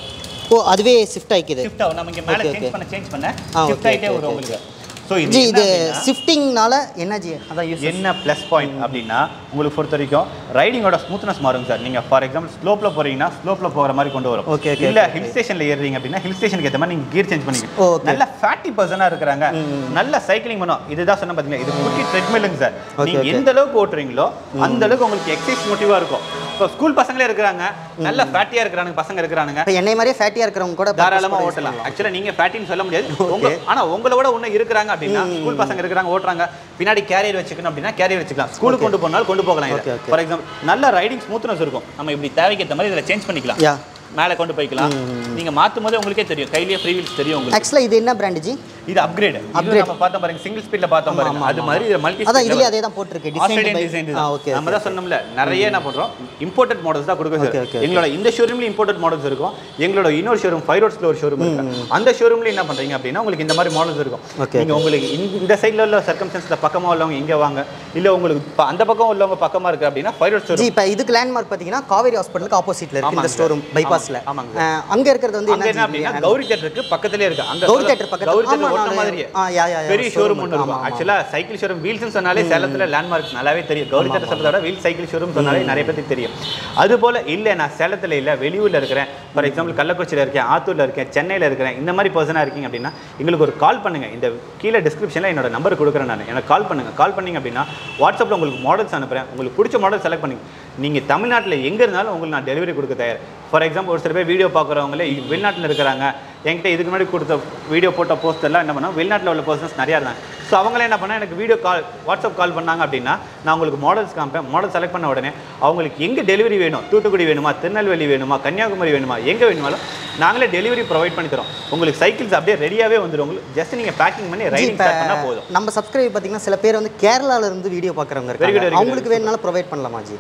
ஓ அதுவே ஷிஃப்ட் ஆகிக்குது ஷிஃப்ட் ஆகும் நம்ம இங்க மேல Okay, சேஞ்ச் okay. பண்ண சேஞ்ச் பண்ண ஆ, ஷிஃப்ட் okay, ஆயிட்டே okay, வரும் okay. உங்களுக்கு ஸோ இது ஜி என்ன இது அப்படின்னா, ஷிஃப்டிங்னால என்ன ஜி அதான் யூஸ் என்ன ப்ளஸ் பாயிண்ட் அப்படின்னா உங்களுக்கு பொறுத்த வரைக்கும் ரைடிங்கோட ஸ்மூத்னஸ் மாறுங்க சார் நீங்க ஃபார் எக்ஸாம்பிள் ஸ்லோப்ல போறீங்கன்னா ஸ்லோப்ல போகிற மாதிரி கொண்டு வரும் Okay, okay, இல்ல okay, ஹில் ஸ்டேஷன்ல ஏறுறீங்க அப்படின்னா ஹில் ஸ்டேஷனுக்கு ஏற்ற மாதிரி நீங்க கியர் சேஞ்ச் Oh, பண்ணிக்கலாம் okay. நல்ல ஃபேட்டி பர்சனா இருக்கிறாங்க நல்ல சைக்கிளிங் பண்ணும் இதுதான் சொன்ன பாத்தீங்களா இது குட்டி ட்ரெட்மில்லுங்க சார் Okay, நீங்க okay. எந்த அளவுக்கு ஓட்டுறீங்களோ அந்த அளவுக்கு உங்களுக்கு எக்ஸசைஸ் மோட்டிவா இருக்கும் இப்போ ஸ்கூல் பசங்களே இருக்கிறாங்க நல்ல ஃபேட்டியா இருக்கிறாங்க பசங்க இருக்கிறாங்க இப்போ என்னை மாதிரியே ஃபேட்டியாக இருக்கிறவங்க கூட தாராளமா ஓட்டலாம் ஆக்சுவலா நீங்க ஃபேட்டின்னு சொல்ல முடியாது உங்க ஆனா உங்களோட ஒண்ணு இருக்கிறாங்க அப்படின்னா ஸ்கூல் பசங்க இருக்கிறாங்க ஓட்டுறாங்க பின்னாடி கேரியர் வச்சுக்கணும் அப்படின்னா கேரியர் வச்சுக்கலாம் ஸ்கூலுக்கு கொண்டு போனாலும் கொண்டு போகலாம் Okay, இது okay. ஃபார் எக்ஸாம்பிள் நல்ல ரைடிங் ஸ்மூத்னஸ் இருக்கும் நம்ம இப்படி தேவைக்கு ஏற்ற மாதிரி இதுல சேஞ்ச் பண்ணிக்கலாம் யா மேலே கொண்டு போய்க்கலாம் நீங்க மாத்தும் போது உங்களுக்கே தெரியும் கையிலேயே ஃப்ரீ வீல்ஸ் தெரியும் உங்களுக்கு ஆக்சுவலாக இது என்ன பிராண்ட் ஜி இது அப்கிரேட் Upgrade. நம்ம பார்த்தோம் பாருங்க சிங்கிள் ஸ்பீட்ல பார்த்தோம் பாருங்க அது மாதிரி இது மல்டி அதான் இதுலயே அதே தான் போட்டிருக்கு ஆஸ்திரேலியன் டிசைன் டிசைன் ஆ ஓகே நம்ம தான் சொன்னோம்ல நிறைய என்ன பண்றோம் இம்போர்ட்டட் மாடல்ஸ் தான் கொடுக்கும் Okay, சார் okay, okay. எங்களோட இந்த ஷோரூம்ல இம்போர்ட்டட் மாடல்ஸ் இருக்கும் எங்களோட இன்னொரு ஷோரூம் ஃபைவ் ரோட்ஸ்ல ஒரு ஷோரூம் இருக்கு அந்த ஷோரூம்ல என்ன பண்றீங்க அப்படின்னா உங்களுக்கு இந்த மாதிரி மாடல்ஸ் இருக்கும் Okay, நீங்க உங்களுக்கு இந்த- இந்த சைடுல உள்ள சர்க்கம்ஸ்டன்ஸ்ல பக்கமா உள்ளவங்க இங்க வாங்க இல்ல உங்களுக்கு ப- அந்த பக்கம் உள்ளவங்க பக்கமா இருக்கு அப்படின்னா ஃபைவ் ரோட்ஸ் ஜி இப்போ இதுக்கு லேண்ட்மார்க் பார்த்தீங்கன்னா காவேரி ஹாஸ்பிட்டலுக்கு ஆப்போசிட்ல இருக்கு இந்த ஆமாங்க ஸ்டோர் ரூம் சார். பைபாஸ்ல ஆமாங்க அங்க இருக்கிறது வந்து அங்க என்ன என்ன அப்படின்னா ஜி? கௌரி தேட்டருக்கு பக்கத்துலயே இருக்கு அங்க கௌரி சொல்ல- theatre பக்கத்துல- கௌரி ஆமா, தேட்டர் ஒட்ட நான் மாதிரியே ஆ, யா, யா, யா, பெரிய showroom ஷோரூம் ஒன்று இருக்கு. இருக்கும் ஆமா, ஆமா. ஆக்சுவலா சைக்கிள் ஷோரூம் வீல்ஸ்னு சொன்னாலே சேலத்துல லேண்ட்மார்க் நல்லாவே தெரியும் கௌரி தேட்டர் சொல்றத விட வீல் சைக்கிள் ஷோரூம் சொன்னாலே நிறைய பேருக்கு தெரியும் அது போல இல்ல நான் சேலத்துல இல்ல வெளியூர்ல இருக்கிறேன் ஃபார் எக்ஸாம்பிள் கள்ளக்குறிச்சியில இருக்கேன் ஆத்தூர்ல இருக்கேன் சென்னையில இருக்கிறேன் இந்த மாதிரி பர்சனா இருக்கீங்க அப்படின்னா எங்களுக்கு ஒரு கால் பண்ணுங்க இந்த கீழே டிஸ்கிரிப்ஷன்ல என்னோட நம்பர் கொடுக்குறேன் நான் எனக்கு கால் பண்ணுங்க கால் பண்ணீங்க அப்படின்னா வாட்ஸ்அப்ல உங்களுக்கு மாடல்ஸ் அனுப்புறேன் உங்களுக்கு பிடிச்ச மாடல் செலக்ட் பண்ணுங்க நீங்க தமிழ்நாட்டில் எங்க இருந்தாலும் உங்களுக்கு நான் டெலிவரி கொடுக்க தயார் ஃபார் எக்ஸாம்பிள் ஒரு சில பேர் வீடியோ பார்க்குறவங்களே வெளிநாட்டில் இருக்கிறாங்க என்கிட்ட இதுக்கு முன்னாடி கொடுத்த வீடியோ போட்ட போஸ்ட் எல்லாம் என்ன பண்ணா வெளிநாட்டில் உள்ள பர்சன்ஸ் நிறையா இருந்தாங்க ஸோ அவங்களே என்ன பண்ணா எனக்கு வீடியோ கால் வாட்ஸ்அப் கால் பண்ணாங்க அப்படின்னா நான் உங்களுக்கு மாடல்ஸ் காமிப்பேன் மாடல் செலக்ட் பண்ண உடனே அவங்களுக்கு எங்கே டெலிவரி வேணும் தூத்துக்குடி வேணுமா திருநெல்வேலி வேணுமா கன்னியாகுமரி வேணுமா எங்கே வேணுமாலும் நாங்களே டெலிவரி ப்ரொவைட் பண்ணி தரோம் உங்களுக்கு சைக்கிள்ஸ் அப்படியே ரெடியாகவே வந்துடும் உங்களுக்கு ஜஸ்ட் நீங்கள் பேக்கிங் பண்ணி ஜி, ரைடிங் இப்ப ஸ்டார்ட் பண்ணால் போதும் நம்ம சப்ஸ்கிரைப் பார்த்தீங்கன்னா சில பேர் வந்து கேரளால இருந்து வீடியோ பார்க்குறவங்க Very good, very இருக்காங்க good, அவங்களுக்கு வேணுனாலும் ப்ரொவைட் பண்ணலாமா ஜி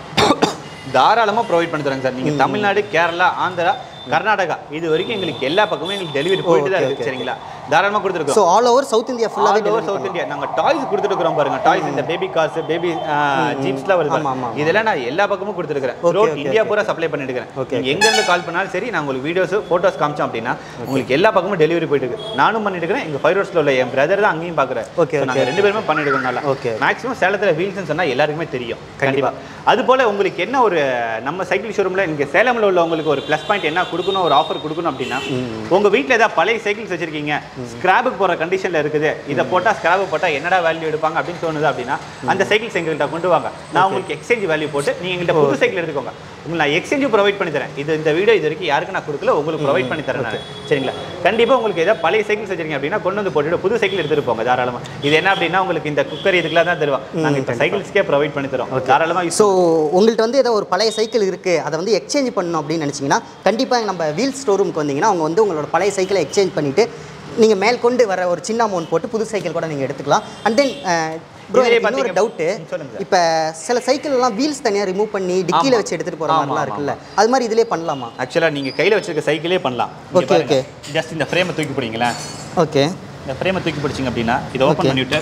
தாராளமாக ப்ரொவைட் பண்ணி தராங்க சார் நீங்கள் தமிழ்நாடு கேரளா ஆந்திரா கர்நாடகா இது வரைக்கும் எங்களுக்கு எல்லா பக்கமும் எங்களுக்கு டெலிவரி போயிட்டு தான் okay, இருக்கு okay. சரிங்களா தாராளமாக கொடுத்துருக்கோம் so all over south India ஃபுல்லாகவே ஆல் ஓவர் சவுத் இந்தியா நாங்க டாய்ஸ் கொடுத்துட்டு இருக்கிறோம் பாருங்க டாய்ஸ் இந்த பேபி கார்ஸ் பேபி ஜீப்ஸ்லாம் வருது ஆமா, ஆமா, பாருங்க. இதெல்லாம் நான் எல்லா பக்கமும் கொடுத்துருக்கேன் Okay, த்ரோட் okay, இந்தியா okay. பூரா சப்ளை பண்ணிட்டு Okay, இருக்கேன் நீங்க எங்க இருந்து கால் பண்ணாலும் சரி நான் உங்களுக்கு வீடியோஸ் போட்டோஸ் காமிச்சோம் அப்படின்னா உங்களுக்கு எல்லா பக்கமும் டெலிவரி போயிட்டு இருக்கு நானும் பண்ணிட்டு இருக்கிறேன் எங்க ஃபைவ் ரோட்ஸ்ல உள்ள என் பிரதர் தான் அங்கேயும் பாக்குறேன் Okay, நாங்க okay, ரெண்டு பேருமே பண்ணிட்டு இருக்கோம் நல்லா Okay. மேக்ஸிமம் சேலத்துல வீல்ஸ்னு சொன்னா எல்லாருக்குமே தெரியும் கண்டிப்பா. கண்டிப்பா அது போல உங்களுக்கு என்ன ஒரு நம்ம சைக்கிள் ஷோரூம்ல இங்க சேலம்ல உள்ளவங்களுக்கு ஒரு ப்ளஸ் பாயிண்ட் என்ன கொடுக்கணும் ஒரு ஆஃபர் கொடுக்கணும் அப்படின்னா உங்க வீட்ல ஏதாவது பழைய சைக்கிள்ஸ் வச்சிருக்கீங்க ஸ்கிராபுக்கு போற கண்டிஷன்ல இருக்குது இதை போட்டா ஸ்கிராப் போட்டா என்னடா வேல்யூ எடுப்பாங்க அப்படின்னு தோணுது அப்படின்னா அந்த சைக்கிள்ஸ் எங்கள்கிட்ட கொண்டு வாங்க நான் உங்களுக்கு எக்ஸ்சேஞ்ச் வேல்யூ போட்டு நீங்க எங்கள்கிட்ட புது சைக்கிள் எடுத்துக்கோங்க உங்களுக்கு நான் எக்ஸ்சேஞ்ச் ப்ரொவைட் பண்ணி தரேன் இது இந்த வீடியோ இது வரைக்கும் யாருக்கு நான் கொடுக்கல உங்களுக்கு ப்ரொவைட் பண்ணி தரேன் நான் சரிங்களா கண்டிப்பா உங்களுக்கு ஏதாவது பழைய சைக்கிள்ஸ் வச்சிருக்கீங்க அப்படின்னா கொண்டு வந்து போட்டுட்டு புது சைக்கிள் எடுத்துட்டு போங்க தாராளமா இது என்ன அப்படின்னா உங்களுக்கு இந்த குக்கர் இதுக்கெல்லாம் தான் தருவோம் நாங்க இப்போ சைக்கிள்ஸ்க்கே ப்ரொவைட் பண்ணி தரோம் தாராளமா use ஸோ உங்கள்கிட்ட வந்து ஏதோ ஒரு பழைய சைக்கிள் இருக்குது அதை வந்து எக்ஸ்சேஞ்ச் பண்ணணும் அப்படின்னு நினச்சிங்கன்னா கண்டிப்பாக நம்ம வீல் ஸ்டோர் ரூமுக்கு வந்தீங்கன்னா அவங்க வந்து உங்களோட பழைய சைக்கிளை எக்ஸ்சேஞ்ச் பண்ணிவிட்டு நீங்கள் மேல் கொண்டு வர ஒரு சின்ன அமௌண்ட் போட்டு புது சைக்கிள் கூட நீங்கள் எடுத்துக்கலாம் அண்ட் தென் ப்ரோ இதுலயே எனக்கு இன்னொரு பாத்தீங்க- டவுட்டு ம், சொல்லுங்க சார். இப்போ சில சைக்கிள் எல்லாம் வீல்ஸ் தனியாக ரிமூவ் பண்ணி டிக்கியில் ஆமா. வச்சு எடுத்துகிட்டு போகிற ஆமா, மாதிரிலாம் ஆமா, இருக்குல்ல அது மாதிரி இதிலே பண்ணலாமா ஆக்சுவலாக நீங்கள் கையில் வச்சிருக்க சைக்கிளே பண்ணலாம் Okay, okay. ஜஸ்ட் இந்த ஃப்ரேமை தூக்கி பிடிங்களேன் ஓகே இந்த ஃப்ரேமை தூக்கி பிடிச்சிங்க அப்படின்னா இதை ஓப்பன் Okay. பண்ணிவிட்டு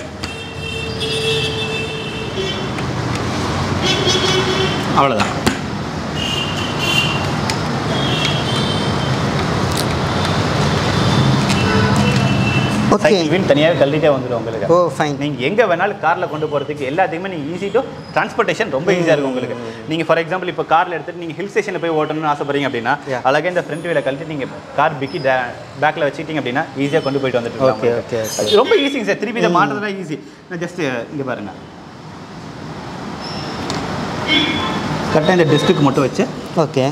அவ்வளோதான் ஓகே சைக்கிள் வீல் தனியாகவே கழட்டிட்டே வந்துடும் உங்களுக்கு ஓ ஃபைன் நீங்கள் எங்கே வேணாலும் காரில் கொண்டு போகிறதுக்கு எல்லாத்தையுமே நீங்கள் ஈஸி டு டிரான்ஸ்போர்ட்டேஷன் ரொம்ப ஈஸியாக இருக்கும் உங்களுக்கு நீங்கள் ஃபார் எக்ஸாம்பிள் இப்போ காரில் எடுத்துட்டு நீங்கள் ஹில் ஸ்டேஷனில் போய் ஓட்டணும்னு ஆசைப்படுறீங்க அப்படின்னா Yeah. அழகாக இந்த ஃப்ரண்ட் வீலை கழட்டி நீங்கள் கார் பிக்கி பேக்கில் வச்சுக்கிட்டீங்க அப்படின்னா ஈஸியாக கொண்டு போயிட்டு வந்துட்டு இருக்கலாம் Okay, உங்களுக்கு. okay, அது ரொம்ப ஈஸிங்க சார் திருப்பி இதை மாட்டுறதுலாம் ஈஸி நான் ஜஸ்ட் இங்கே பாருங்க கரெக்டாக இந்த டெஸ்ட்டுக்கு மட்டும் வச்சு ஓகே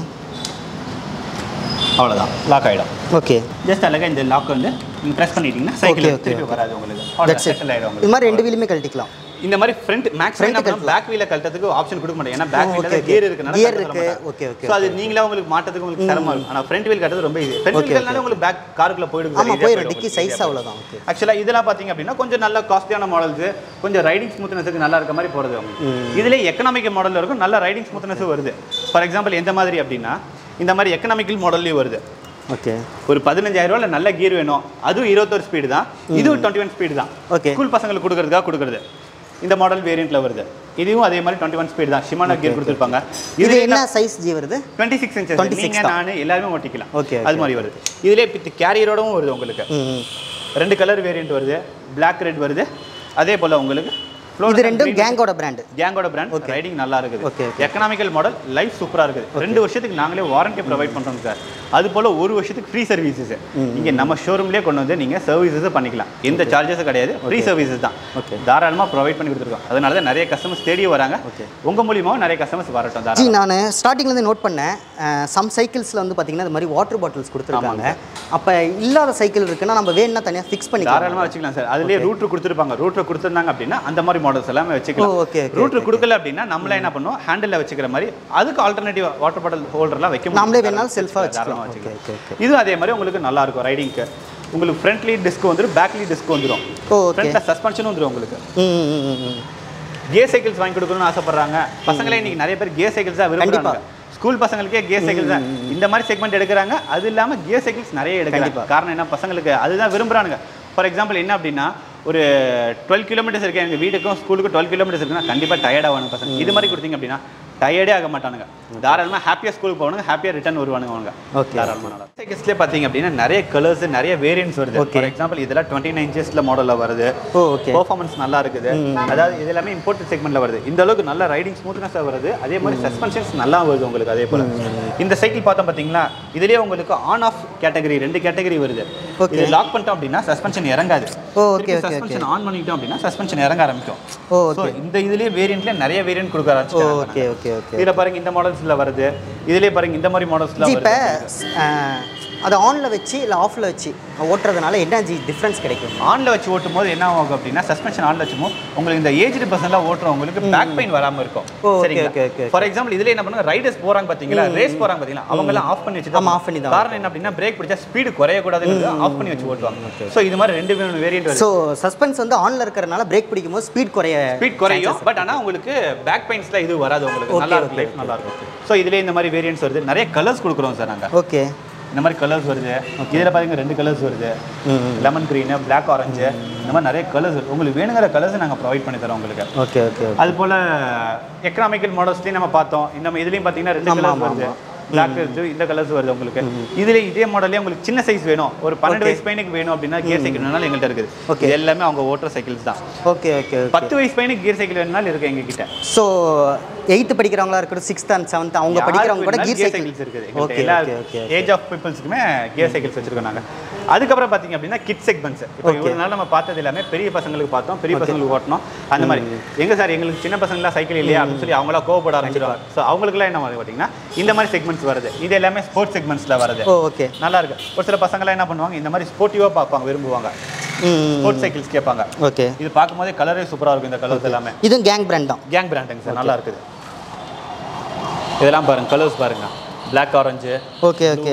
அவ்வளோதான் லாக் ஆகிடும் ஓகே ஜஸ்ட் அழகாக இந்த லாக் வந்து நீங்கள் ப்ரெஸ் பண்ணிட்டீங்கன்னா சைக்கிள் Okay, okay, திருப்பி okay. வராது உங்களுக்கு தட்ஸ் அவ்வளோதான் இட் செட்டில் ஆகிடும் உங்களுக்கு இது மாதிரி ரெண்டு வீலுமே கழட்டிக்கலாம் இந்த மாதிரி ஃப்ரண்ட் மேக்ஸ் Front ஃப்ரண்ட் கழட்டலாம். பேக் வீல கழட்டதுக்கு ஆப்ஷன் கொடுக்க மாட்டேன் ஏன்னா பேக் ஓ, வீல okay, okay. கியர் இருக்குனால Gear கழட்ட சொல்ல இருக்கு. மாட்டாங்க. Okay, okay, So அது நீங்களா உங்களுக்கு மாட்டதுக்கு உங்களுக்கு சிரமமா இருக்கும் ஆனா ஃப்ரண்ட் வீல் கட்டது ரொம்ப ஈஸி ஃப்ரண்ட் Okay, வீல் கட்டினாலே உங்களுக்கு பேக் காருக்குள்ள போயிடுது ஆமாம் போயிடும் டிக்கி சைஸ் அவ்வளோதான் ஓகே ஆக்சுவலாக இதெல்லாம் பார்த்தீங்க அப்படின்னா கொஞ்சம் நல்ல காஸ்ட்லியான மாடல்ஸ் கொஞ்சம் ரைடிங் ஸ்மூத்னஸுக்கு நல்லா இருக்க மாதிரி போகிறது உங்களுக்கு இதுல எக்கனாமிக்கல் மாடலில் இருக்கும் நல்ல ரைடிங் ஸ்மூத்னஸும் வருது ஃபார் எக்ஸாம்பிள் எந்த மாதிரி அப்படின்னா இந்த மாதிரி எக்கனாமிக்கல் மாடல்லையும் வருது ஓகே ஒரு பதினஞ்சாயிரம் ரூபாயில நல்ல கீர் வேணும் அதுவும் இருபத்தொரு ஸ்பீடு தான் இதுவும் டுவெண்ட்டி ஒன் ஸ்பீடு தான் Okay. ஸ்கூல் பசங்களுக்கு கொடுக்கறதுக்காக கொடுக்குறது இந்த மாடல் வேரியண்ட்ல வருது இதுவும் அதே மாதிரி டுவெண்ட்டி ஒன் ஸ்பீடு தான் ஷிமானா கீர் கொடுத்துருப்பாங்க இது என்ன சைஸ் ஜி வருது டுவெண்ட்டி சிக்ஸ் இன்ச்சஸ் 26 நீங்க தான். நான் எல்லாருமே ஓட்டிக்கலாம் Okay, அது மாதிரி வருது இதுலேயே வித் கேரியரோடவும் வருது உங்களுக்கு ம் ம். ரெண்டு கலர் வேரியண்ட் வருது Black ரெட் வருது அதே போல உங்களுக்கு இது ரெண்டும் கேங்கோட பிராண்டு கேங்கோட பிராண்ட் ரைடிங் நல்லா இருக்குது Okay, எக்கனாமிக்கல் மாடல் லைஃப் சூப்பரா இருக்குது ரெண்டு வருஷத்துக்கு நாங்களே வாரண்டி ப்ரொவைட் பண்றோம் சார் அது போல ஒரு வருஷத்துக்கு ஃப்ரீ சர்வீசஸ் இங்க நம்ம ஷோரூம்லயே கொண்டு வந்து நீங்க சர்வீசஸ் பண்ணிக்கலாம் எந்த சார்ஜஸும் கிடையாது ஃப்ரீ சர்வீசஸ் தான் Okay. தாராளமா ப்ரொவைட் பண்ணி கொடுத்துருக்கோம் அதனால தான் நிறைய கஸ்டமர்ஸ் தேடி வராங்க Okay. உங்க மூலியமாவும் நிறைய கஸ்டமர்ஸ் வரட்டும் ஜி தாராளமா நான் ஸ்டார்டிங்லேருந்து நோட் பண்ணேன் சம் சைக்கிள்ஸில் வந்து பார்த்தீங்கன்னா இது மாதிரி வாட்டர் பாட்டில்ஸ் கொடுத்துருக்காங்க அப்போ இல்லாத சைக்கிள் இருக்குன்னா நம்ம வேணும்னா தனியாக ஃபிக்ஸ் பண்ணிக்கலாம் தாராளமா வச்சுக்கலாம் சார் அதுலயே ரூட்ரு கொடுத்துருப்பாங்க ரூட்ரு கொடுத்துருந்தாங்க அப்படின்னா அந்த மாதிரி மாடல்ஸ் எல்லாமே வச்சுக்கலாம் ஓ, okay, okay, ரூட்ரு கொடுக்கல அப்படின்னா நம்மளே என்ன பண்ணுவோம் ஹேண்டில் வச்சுக்கிற மாதிரி அதுக்கு ஆல்டர்னேட்டிவ் வாட்டர் பாட்டில் ஹோல்டர்லாம் வைக்க முடியும். நாமளே தாராளமா வேணாலும் செல்ஃபாக தாராளமா வச்சுக்கலாம் ஓகே ஓகே ஓகே இது அதே மாதிரி உங்களுக்கு நல்லா இருக்கும் ரைடிங்க்கு உங்களுக்கு ஃப்ரண்ட்லி டிஸ்க் வந்துடும் பேக்லி டிஸ்க் வந்துடும் ஓ ஓகே ஃப்ரண்ட்ல சஸ்பென்ஷனும் வந்துடும் உங்களுக்கு ம் ம், ம் ம் கியர் சைக்கிள்ஸ் வாங்கி கொடுக்கணும்னு ஆசைப்படுறாங்க பசங்களே இன்னைக்கு நிறைய பேர் கியர் சைக்கிள்ஸ் தான் விரும்புறாங்க ஸ்கூல் பசங்களுக்கே கியர் சைக்கிள் தான் இந்த மாதிரி செக்மெண்ட் எடுக்கிறாங்க அது இல்லாம கியர் சைக்கிள்ஸ் நிறைய எடுக்கிறாங்க காரணம் என்ன பசங்களுக்கு அதுதான் விரும்புறானுங்க ஃபார் எக்ஸாம்பிள் என்ன அப்படின்னா ஒரு டுவெல் கிலோமீட்டர்ஸ் இருக்கு எங்கள் வீட்டுக்கும் ஸ்கூலுக்கும் டுவெல் கிலோமீட்டர்ஸ் இருக்குன்னா கண்டிப்பாக டயர்ட் ஆகணும் பசங்க இது மாதிரி கொடுத்தீங்க அப்படின்னா டயர்டே ஆக மாட்டானுங்க தாராளமாக ஹாப்பியாக ஸ்கூலுக்கு போவானுங்க ஹாப்பியாக ரிட்டர்ன் வருவானுங்க அவங்க Okay. தாராளமாக நல்லா சைக்கிள்ஸ்லேயே பார்த்தீங்க அப்படின்னா நிறைய கலர்ஸ் நிறைய வேரியன்ட்ஸ் வருது Okay. ஃபார் எக்ஸாம்பிள் இதெல்லாம் டுவெண்ட்டி நைன் ஜிஎஸ்ல மாடலில் வருது ஓ ஓகே பெர்ஃபார்மன்ஸ் நல்லா இருக்குது அதாவது இது எல்லாமே இம்போர்ட்டட் செக்மெண்ட்ல வருது இந்த அளவுக்கு நல்ல ரைடிங் ஸ்மூத்னஸா வருது அதே மாதிரி சஸ்பென்ஷன்ஸ் நல்லா வருது உங்களுக்கு அதே போல இந்த சைக்கிள் பார்த்தோம் பாத்தீங்களா இதுலயே உங்களுக்கு ஆன் ஆஃப் கேட்டகரி ரெண்டு கேட்டகரி வருது Okay. இது லாக் பண்ணிட்டோம் அப்படின்னா சஸ்பென்ஷன் இறங்காது oh, okay, okay, suspension on பண்ணிட்டோம் அப்படின்னா சஸ்பென்ஷன் இறங்க ஆரம்பிக்கும் ஓ ஸோ ஓகே இந்த இதுலயே வேரியன்ட்ல நிறைய வேரியன்ட் கொடுக்க ஓ ஆரம்பிச்சிட்டாங்க ஓகே ஓகே ஓகே இதுல பாருங்க இந்த மாடல்ஸ்ல வருது இதுலயே பாருங்க இந்த மாதிரி மாடல்ஸ்ல ஜி இப்போ வருது அதை ஆனில் வச்சு இல்லை ஆஃபில் வச்சு ஓட்டுறதுனால என்ன ஜி டிஃப்ரென்ஸ் கிடைக்கும் ஆன்ல வச்சு ஓட்டும் போது என்ன ஆகும் அப்படின்னா சஸ்பென்ஷன் ஆன்ல வச்சுமோ உங்களுக்கு இந்த ஏஜ்டு பர்சன்லாம் ஓட்டுறவங்களுக்கு பேக் பெயின் வராம இருக்கும் ஓ, okay, சரிங்களா okay, okay. ஃபார் எக்ஸாம்பிள் இதுல என்ன பண்ணுங்க ரைடர்ஸ் போறாங்க பாத்தீங்களா ரேஸ் போறாங்க பாத்தீங்களா அவங்க எல்லாம் ஆஃப் பண்ணி வச்சுட்டு ஆமா, off பண்ணி தான் காரணம் என்ன அப்படின்னா பிரேக் பிடிச்சா ஸ்பீடு குறைய கூடாதுன்னு ஆஃப் பண்ணி வச்சு ஓட்டுவாங்க சோ இது மாதிரி ரெண்டு வேரியன்ட் வருது ஸோ சஸ்பென்ஸ் வந்து ஆனில் இருக்கிறனால பிரேக் பிடிக்கும் போது ஸ்பீட் குறைய ஸ்பீட் குறையும் பட் ஆனா உங்களுக்கு பேக் பெயின்ஸ்ல இது வராது உங்களுக்கு Okay, நல்லா okay, இருக்கும் லைஃப் நல்லா இருக்கும் சோ இதுலயே இந்த மாதிரி வேரியன்ட்ஸ் வருது நிறைய கலர்ஸ் கொடுக்குறோம் சார் நாங்க ஓகே இந்த மாதிரி கலர்ஸ் வருது இதுல பாருங்க ரெண்டு கலர்ஸ் வருது லெமன் green பிளாக் ஆரஞ்சு இந்த மாதிரி நிறைய கலர்ஸ் வருது உங்களுக்கு வேணுங்கிற கலர்ஸ் நாங்க ப்ரொவைட் பண்ணி தரோம் உங்களுக்கு ஓகே ஓகே அது போல எக்கனாமிக்கல் மாடல்ஸ்லயும் நம்ம பார்த்தோம் இந்த இதுலயும் பாத்தீங்கன்னா ரெண்டு ஆமா, கலர்ஸ் ஆமா, வருது ஆமா. பிளாக் இருக்கு இந்த கலர்ஸ் வருது உங்களுக்கு இதுல இதே மாடல்லே உங்களுக்கு சின்ன சைஸ் வேணும் ஒரு பன்னெண்டு வயசு பையனுக்கு வேணும் அப்படின்னா கியர் சைக்கிள் வேணாலும் எங்கள்கிட்ட இருக்குது Okay. இது எல்லாமே அவங்க ஓட்டுற சைக்கிள்ஸ் தான் ஓகே ஓகே ஓகே பத்து வயசு பையனுக்கு கியர் சைக்கிள் வேணும்னாலும் இருக்கு எங்க கிட்ட ஸோ எயித்து படிக்கிறவங்களா இருக்கட்டும் சிக்ஸ்த் அண்ட் செவன்த் அவங்க படிக்கிறவங்க கூட கியர் சைக்கிள் சைக்கிள்ஸ் இருக்குது ஓகே எங்கள்கிட்ட எல்லா ஓகே ஓகே ஏஜ் ஆஃப் பீப்புள்ஸ்க்குமே கியர் சைக்கிள்ஸ் வச்சிருக்கோம் நாங்க அதுக்கப்புறம் பாத்தீங்க அப்படின்னா கிட் செக்மெண்ட்ஸ் இப்போ இவ்வளவு நாள் நம்ம பார்த்தது எல்லாமே பெரிய பசங்களுக்கு பார்த்தோம் பெரிய பசங்களுக்கு ஓட்டணும் அந்த மாதிரி எங்க சார் எங்களுக்கு சின்ன பசங்களாம் சைக்கிள் இல்லையா அப்படின்னு சொல்லி அவங்களா கோவப்பட ஆரம்பிச்சிருவாங்க ஸோ அவங்களுக்குலாம் என்ன மாதிரி பார்த்தீங்கன்னா இந்த மாதிரி செக்மெண்ட்ஸ் வருது இது எல்லாமே ஸ்போர்ட்ஸ் செக்மெண்ட்ஸ்ல வருது ஓ ஓகே நல்லா இருக்கு ஒரு சில பசங்களாம் என்ன பண்ணுவாங்க இந்த மாதிரி ஸ்போர்ட்டிவா பார்ப்பாங்க விரும்புவாங்க ம் ஸ்போர்ட்ஸ் சைக்கிள்ஸ் கேட்பாங்க ஓகே இது பார்க்கும்போதே கலரே சூப்பரா இருக்கும் இந்த கலர்ஸ் எல்லாமே இதுவும் கேங் பிராண்ட் தான் கேங் பிராண்டுங்க சார் நல்லா இருக்குது இதெல்லாம் பாருங்க கலர்ஸ் பாருங்க Black orange okay okay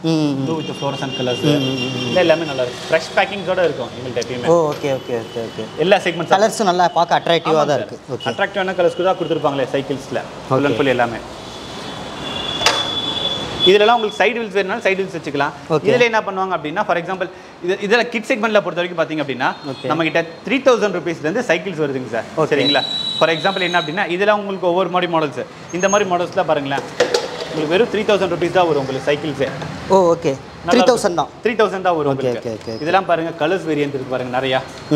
hmm blue with fluorescent colours இல்லை எல்லாமே நல்லா இருக்கும் ஃப்ரெஷ் பேக்கிங்ஸோட இருக்கும் எங்கள்கிட்ட எப்பயுமே oh okay okay okay okay எல்லா செக்மெண்ட்ஸ் கலர்ஸும் நல்லா பார்க்க அட்ராக்டிவாக தான் இருக்குது ஓகே அட்ராக்டிவான கலர்ஸ் கூட கொடுத்துருப்பாங்களே சைக்கிள்ஸில் ஃபுல் அண்ட் ஃபுல் எல்லாமே இதுலலாம் உங்களுக்கு சைடு வீல்ஸ் வேணும்னாலும் சைடு வீல்ஸ் வச்சுக்கலாம் Okay. இதில் என்ன பண்ணுவாங்க அப்படின்னா ஃபார் எக்ஸாம்பிள் இது இதில் கிட் செக்மெண்ட்டில் பொறுத்த வரைக்கும் பார்த்தீங்க அப்படின்னா Okay. நம்ம கிட்ட த்ரீ தௌசண்ட் ருபீஸ்லேருந்து சைக்கிள்ஸ் வருதுங்க சார் Okay. சரிங்களா ஃபார் எக்ஸாம்பிள் என்ன அப்படின்னா இதெல்லாம் உங்களுக்கு ஒவ்வொரு மாதிரி மாடல்ஸ் இந்த மாதிரி மாடல்ஸ்லாம் பாருங்களேன் உங்களுக்கு வெறும் த்ரீ தௌசண்ட் ருபீஸ் தான் வரும் உங்களுக்கு சைக்கிள்ஸே ஓ ஓகே த்ரீ தௌசண்ட் தான் த்ரீ தௌசண்ட் தான் வரும் Okay, உங்களுக்கு okay, okay, okay. இதெல்லாம் பாருங்க கலர்ஸ் வேரியன்ட் இருக்கு பாருங்க நிறையா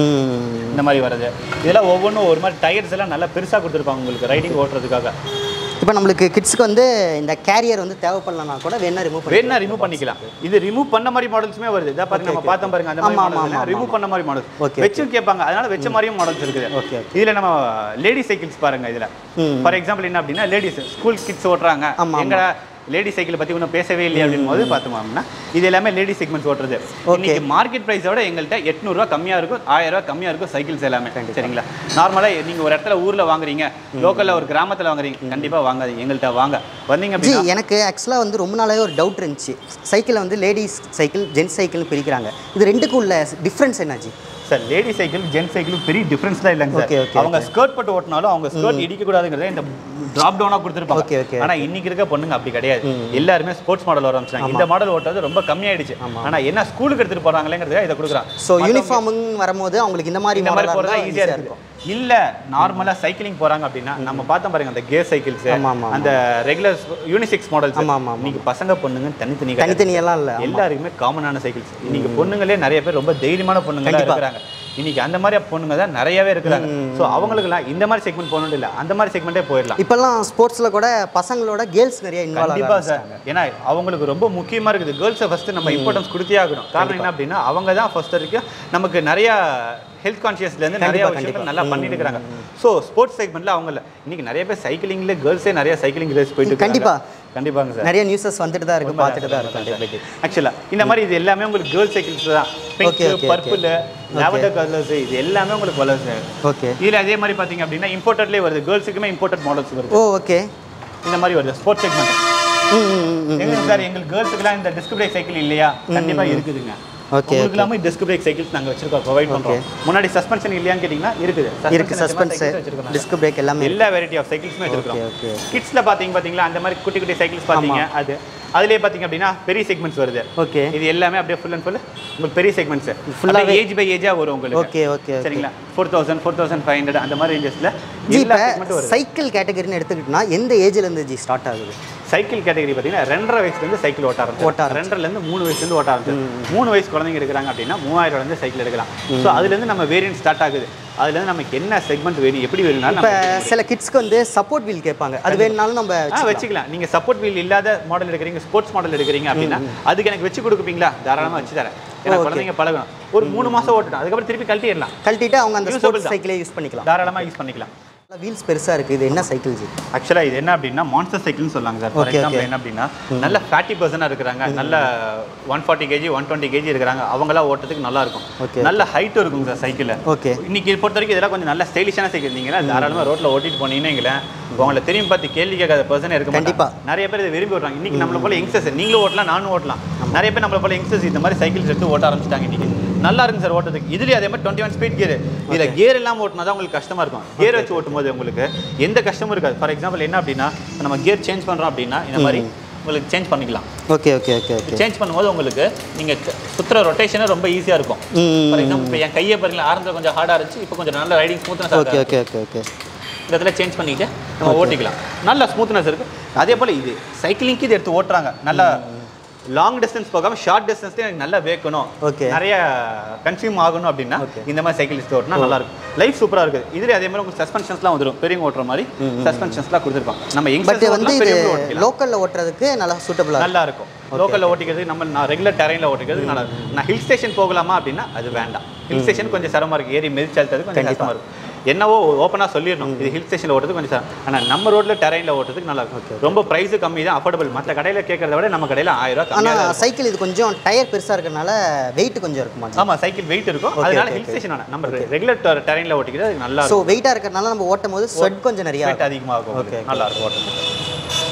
ம் இந்த மாதிரி வருது இதெல்லாம் ஒவ்வொன்றும் ஒரு மாதிரி டயர்ஸ் எல்லாம் நல்லா பெருசாக கொடுத்துருப்பாங்க உங்களுக்கு ரைடிங் ஓட்டுறதுக்காக இப்போ நம்மளுக்கு கிட்ஸுக்கு வந்து இந்த கேரியர் வந்து தேவைப்படலனா கூட வேணா ரிமூவ் பண்ணி வேணா ரிமூவ் பண்ணிக்கலாம் இது ரிமூவ் பண்ண மாதிரி மாடல்ஸுமே வருது இதை பாருங்க நம்ம பார்த்தோம் பாருங்க அந்த மாதிரி ஆமா, ஆமா, மாடல்ஸ் ஆமா, ரிமூவ் பண்ண மாதிரி மாடல்ஸ் Okay, வச்சும் கேட்பாங்க அதனால வச்ச மாதிரியும் மாடல்ஸ் இருக்குது Okay, இதுல நம்ம லேடி சைக்கிள்ஸ் பாருங்க இதுல ம். ஃபார் எக்ஸாம்பிள் என்ன அப்படின்னா லேடிஸ் ஸ்கூல் கிட்ஸ் ஓட்டுறாங்க ஆமா, எங்க லேடி சைக்கிள் பத்தி ஒன்றும் பேசவே இல்லையே அப்படின் போது பார்த்தோம்னா இது எல்லாமே லேடி செக்மெண்ட்ஸ் ஓட்டுறது இன்னைக்கு மார்க்கெட் பிரைஸோட எங்கள்கிட்ட எட்நூறுவா கம்மியா இருக்கும் ஆயிரம் ரூபாய் கம்மியா இருக்கும் சைக்கிள்ஸ் எல்லாமே சரிங்களா நார்மலா நீங்க ஒரு இடத்துல ஊர்ல வாங்குறீங்க லோக்கல்ல ஒரு கிராமத்துல வாங்குறீங்க கண்டிப்பா வாங்காதீங்க எங்கள்கிட்ட வாங்க வந்தீங்க ஜி அப்படின்னா எனக்கு ஆக்சுவலாக வந்து ரொம்ப நாளாவே ஒரு டவுட் இருந்துச்சு சைக்கிளை வந்து லேடிஸ் சைக்கிள் ஜென்ஸ் சைக்கிள்னு பிரிக்கிறாங்க இது ரெண்டுக்கும் உள்ள டிஃப்ரென்ஸ் என்ன ji sir lady cycle gents சைக்கிளும் பெரிய டிஃபரன்ஸ்லாம் இல்லைங்க Okay, சார் okay, அவங்க ஸ்கர்ட் பட்டு ஓட்டினாலும் அவங்க ஸ்கர்ட் இடிக்க கூடாதுங்கிறத இந்த டிராப் டவுனா Okay, கொடுத்துருப்பாங்க okay, ஆனா இன்னைக்கு இருக்க பொண்ணுங்க அப்படி கிடையாது எல்லாருமே ஸ்போர்ட்ஸ் மாடல் வர ஆரம்பிச்சாங்க இந்த மாடல் ஓட்டுறது ரொம்ப கம்மியாயிடுச்சு ஆனா என்ன ஸ்கூலுக்கு எடுத்துட்டு போறாங்களேங்கிறதுக்காக இதை கொடுக்குறான் ஸோ யூனிஃபார்முன்னு வரும்போது அவங்களுக்கு இந்த மாதிரி இந்த மாதிரி model-ஆ போறதா இருந்தா ஈஸியா easy-ஆ இருக்கு இல்ல நார்மலா சைக்கிளிங் போறாங்க அப்படின்னா நம்ம பார்த்தோம் பாருங்க அந்த கேர் சைக்கிள்ஸ் ஆமா, ஆமா, அந்த ரெகுலர் யூனிசெக்ஸ் மாடல்ஸ் ஆமா, ஆமா, ஆமா. இன்னைக்கு பசங்க பொண்ணுங்க தனித்தனி கிடையாது. தனித்தனியெல்லாம் இல்லை எல்லாருக்குமே காமனான சைக்கிள்ஸ் இன்னைக்கு பொண்ணுங்களே நிறைய பேர் ரொம்ப தைரியமான பொண்ணுங்க கண்டிப்பா. இருக்கிறாங்க இன்னைக்கு அந்த மாதிரி பொண்ணுங்க தான் நிறையவே இருக்கிறாங்க ஸோ அவங்களுக்குலாம் இந்த மாதிரி செக்மெண்ட் போகணும் இல்லை அந்த மாதிரி செக்மெண்ட்டே போயிடலாம் இப்போல்லாம் ஸ்போர்ட்ஸில் கூட பசங்களோட கேர்ள்ஸ் நிறைய இன்வால்வ் கண்டிப்பா ஆகாங்க சார் ஏன்னா அவங்களுக்கு ரொம்ப முக்கியமா இருக்குது கேர்ள்ஸை ஃபர்ஸ்ட் நம்ம இம்பார்ட்டன்ஸ் கொடுத்தே ஆகணும் காரணம் என்ன அப்படின்னா அவங்க தான் ஃபர்ஸ்ட் வரைக்கும் நமக்கு நிறைய ஹெல்த் கான்ஷியஸ்ல இருந்து நிறைய கண்டிப்பா, விஷயங்கள் கண்டிப்பா. நல்லா பண்ணிட்டு இருக்காங்க ஸோ ஸ்போர்ட்ஸ் செக்மெண்ட்ல அவங்க இல்ல இன்னைக்கு நிறைய பேர் சைக்கிளிங்ல கேர்ள்ஸே நிறைய சைக்கிளிங் ரேஸ் போயிட்டு இருக்காங்க. கண்டிப்பா. கண்டிப்பாங்க சார் நிறைய நியூஸஸ் வந்துட்டு தான் இருக்கு பார்த்துட்டு தான் இருக்கும் ஆக்சுவலா இந்த மாதிரி இது எல்லாமே உங்களுக்கு கேர்ள் சைக்கிள்ஸ் தான் pink Okay, okay, purple lavender colours இது எல்லாமே உங்களுக்கு வளர்ஸ் ஓகே இதுல அதே மாதிரி பாத்தீங்க அப்படின்னா இம்போர்ட்டட்லேயே வருது கேர்ள்ஸுக்குமே இம்போர்ட்டட் மாடல்ஸ் வருது ஓ ஓகே இந்த மாதிரி வருது ஸ்போர்ட்ஸ் செக்மெண்ட் ம் ம், ம், ம் எங்களுக்கு சார் எங்களுக்கு கேர்ள்ஸுக்குலாம் இந்த டிஸ்க் பிரேக் சைக்கிள் இல்லையா கண்டிப்பா இருக்குதுங்க Okay, உங்களுக்கு எல்லாமே டிஸ்க் பிரேக் சைக்கிள்ஸ் நாங்க வச்சிருக்கோம் ப்ரொவைட் பண்றோம் முன்னாடி சஸ்பென்ஷன் இல்லையான்னு கேட்டிங்கன்னா இருக்குது இருக்கு Suspension சஸ்பென்ஸ் இந்த மாதிரி cycles வச்சிருக்கோம் நாங்க. டிஸ்க் பிரேக் எல்லாமே எல்லா வெரைட்டி ஆஃப் சைக்கிள்ஸுமே ஓகே வச்சிருக்கோம் ஓகே கிட்ஸ்ல பாத்தீங்க பாத்தீங்களா அந்த மாதிரி குட்டி குட்டி சைக்கிள்ஸ் பாத்தீங்க அது அதுலயே பாத்தீங்க அப்படின்னா பெரிய செக்மெண்ட்ஸ் வருது ஓகே இது எல்லாமே அப்படியே ஃபுல் அண்ட் ஃபுல் உங்களுக்கு பெரிய செக்மெண்ட்ஸ் Full-ஆவே- ஃபுல்லாக ஏஜ் பை ஏஜா வரும் உங்களுக்கு ஓகே ஓகே ஓகே சரிங்களா four thousand four thousand five hundred அந்த மாதிரி ரேஞ்சஸ்ல ஜி எல்லா இப்போ செக்மெண்ட்டும் வருது சைக்கிள் கேட்டகரின்னு எடுத்துக்கிட்டோம்னா எந்த ஏஜ்ல இருந்து ஜி ஸ்டார்ட் ஆகுது சைக்கிள் கேட்டகரி பார்த்தீங்கன்னா ரெண்டரை வயசுலேருந்து சைக்கிள் ஓட்ட ஆரம்பிச்சு ஓட்ட ஆரம்பிச்சு. ரெண்டரைலேருந்து மூணு வயசுலேருந்து ஓட்ட ஆரம்பிச்சு மூணு வயசு குழந்தைங்க இருக்கிறாங்க அப்படின்னா மூவாயிரம் ரூபாயிலேருந்து சைக்கிள் எடுக்கலாம் ஸோ அதுலேருந்து நம்ம வேரியன்ட் ஸ்டார்ட் ஆகுது அதுலேருந்து நமக்கு என்ன செக்மெண்ட் வேணும் எப்படி வேணும்னாலும் இப்போ நம்ம சில கிட்ஸ்க்கு வந்து சப்போர்ட் வீல் கேட்பாங்க அது வேணும்னாலும் நம்ம ஆ வச்சுக்கலாம். வச்சுக்கலாம் நீங்க சப்போர்ட் வீல் இல்லாத மாடல் எடுக்கிறீங்க ஸ்போர்ட்ஸ் மாடல் எடுக்கிறீங்க அப்படின்னா அதுக்கு எனக்கு வச்சு கொடுப்பீங்களா தாராளமா வச்சு தரேன் ஏன்னா Okay. குழந்தைங்க பழகணும் ஒரு மூணு மாசம் ஓட்டணும் அதுக்கப்புறம் திருப்பி கழட்டிடலாம் கழட்டிட்டு அவங்க அந்த Usable ஸ்போர்ட்ஸ் தான். சைக்கிளே யூஸ் பண்ணிக்கலாம் தாராளமா யூஸ் பண்ணிக்கலாம் வீல்ஸ் பெருசா இருக்கு இது என்ன சைக்கிள் ஜி ஆக்சுவலா இது என்ன அப்படின்னா மான்ஸ்டர் சைக்கிள்னு சொல்லாங்க sir for Okay, example okay. என்ன அப்படின்னா நல்ல ஃபேட்டி பர்சனாக இருக்கிறாங்க நல்ல one forty KG one twenty KG இருக்கிறாங்க அவங்களாம் ஓட்டுறதுக்கு நல்லா இருக்கும் Okay. நல்ல ஹைட்டும் இருக்குங்க சார் சைக்கிள் ஓகே இன்னைக்கு பொறுத்த வரைக்கும் இதெல்லாம் கொஞ்சம் நல்ல ஸ்டைலிஷான சைக்கிள் இருந்தீங்கன்னா தாராளமாக ரோட்ல ஓட்டிட்டு போனீங்கன்னா உங்களை திரும்பி பார்த்து கேள்வி கேட்காத பர்சனே இருக்க கண்டிப்பா. மாட்டாங்க. நிறைய பேர் இதை விரும்பி ஓட்டுறாங்க இன்னைக்கு நம்மள போல யங்ஸ்டர்ஸ் நீங்களும் ஓட்டலாம் நானும் ஓட்டலாம் நிறைய பேர் நம்மள போல யங்ஸ்டர்ஸ் இந்த மாதிரி சைக்கிள்ஸ் எடுத்து ஓட்ட ஆரம்பிச்சிட்டாங்க இன்னைக்கு நல்லா இருக்குங்க சார் ஓட்டுறதுக்கு இதுலயே அதே மாதிரி டுவெண்ட்டி ஒன் ஸ்பீட் கியர் இதுல கியர் இல்லாம ஓட்டினா தான் உங்களுக்கு கஷ்டமா இருக்கும் கியர் வச்சு ஓட்டும் போது உங்களுக்கு எந்த கஷ்டமும் இருக்காது ஃபார் எக்ஸாம்பிள் என்ன அப்படின்னா இப்ப நம்ம கியர் சேஞ்ச் பண்றோம் அப்படின்னா இந்த மாதிரி உங்களுக்கு சேஞ்ச் பண்ணிக்கலாம் okay okay okay okay change பண்ணும்போது உங்களுக்கு நீங்க க- சுத்துற ரொட்டேஷனே ரொம்ப ஈஸியா இருக்கும் ம் ஃபார் எக்ஸாம்பிள் இப்போ என் கையை பாருங்களேன் ஆரம்பத்தில் கொஞ்சம் ஹார்டாக இருந்துச்சு இப்போ கொஞ்சம் நல்ல riding smoothness okay okay okay okay இந்த இடத்துல சேஞ்ச் பண்ணிட்டு நம்ம ஓட்டிக்கலாம் நல்ல ஸ்மூத்னஸ் இருக்கு அதே போல இது சைக்கிளிங்க்கு இது எடுத்து ஓட்டுறாங்க நல்லா லாங் டிஸ்டன்ஸ் போகாம ஷார்ட் டிஸ்டன்ஸ்ல எனக்கு நல்லா வேக்கணும் Okay. நிறைய கன்சியூம் ஆகணும் அப்படின்னா Okay. இந்த மாதிரி சைக்கிள் எடுத்து ஓட்டினா நல்லா இருக்கும் லைஃப் சூப்பரா இருக்குது இதுல அதே மாதிரி உங்களுக்கு சஸ்பென்ஷன்ஸ்லாம் வந்துடும் பெரியவங்க ஓட்டுற மாதிரி சஸ்பென்ஷன்ஸ்லாம் கொடுத்துருப்பாங்க நம்ம பட் யங்ஸ்டர்ஸ் வந்து இது பெரியவங்க ஓட்டிக்கலாம் லோக்கல்ல ஓட்டுறதுக்கு நல்லா சூட்டபிளா நல்லா இருக்கும் லோக்கல்ல ஓட்டிக்கிறது நம்ம நான் ரெகுலர் டெரைன்ல ஓட்டிக்கிறது நல்லா இருக்கும் நான் ஹில் ஸ்டேஷன் போகலாமா அப்படின்னா அது வேண்டாம் ஹில் ஸ்டேஷன் கொஞ்சம் சிரமமா இருக்கு ஏறி மிதிச்சு அழுத்தது கொஞ்சம் கஷ்டமா இருக்கும் என்னவோ ஓப்பனாக சொல்லிடணும் இது ஹில் ஸ்டேஷனில் ஓட்டுறது கொஞ்சம் சிரமம் ஆனால் நம்ம ரோட்ல டெரைன்ல ஓட்டுறதுக்கு நல்லா இருக்கும் ரொம்ப பிரைஸ் கம்மி தான் அஃபோர்டபுள் மற்ற கடையில கேட்கறத விட நம்ம கடையில ஆயிரம் ரூபாய் ஆனா கம்மியாக தான் இருக்கும். சைக்கிள் இது கொஞ்சம் டயர் பெருசா இருக்கறனால வெயிட் கொஞ்சம் இருக்குமா ஆமா சைக்கிள் வெயிட் இருக்கும் Okay, அதனால okay, ஹில் okay. ஸ்டேஷன் வேணாம் நம்ம ரெகுலர் டெரைன்ல ஓட்டிக்கிறது அது நல்லா ஸோ வெயிட்டா இருக்கறனால நம்ம ஓட்டும் போது ஸ்வெட் கொஞ்சம் நிறைய இருக்கும் ஆகும் Okay, okay. நல்லா இருக்கும் ஓட்டுறது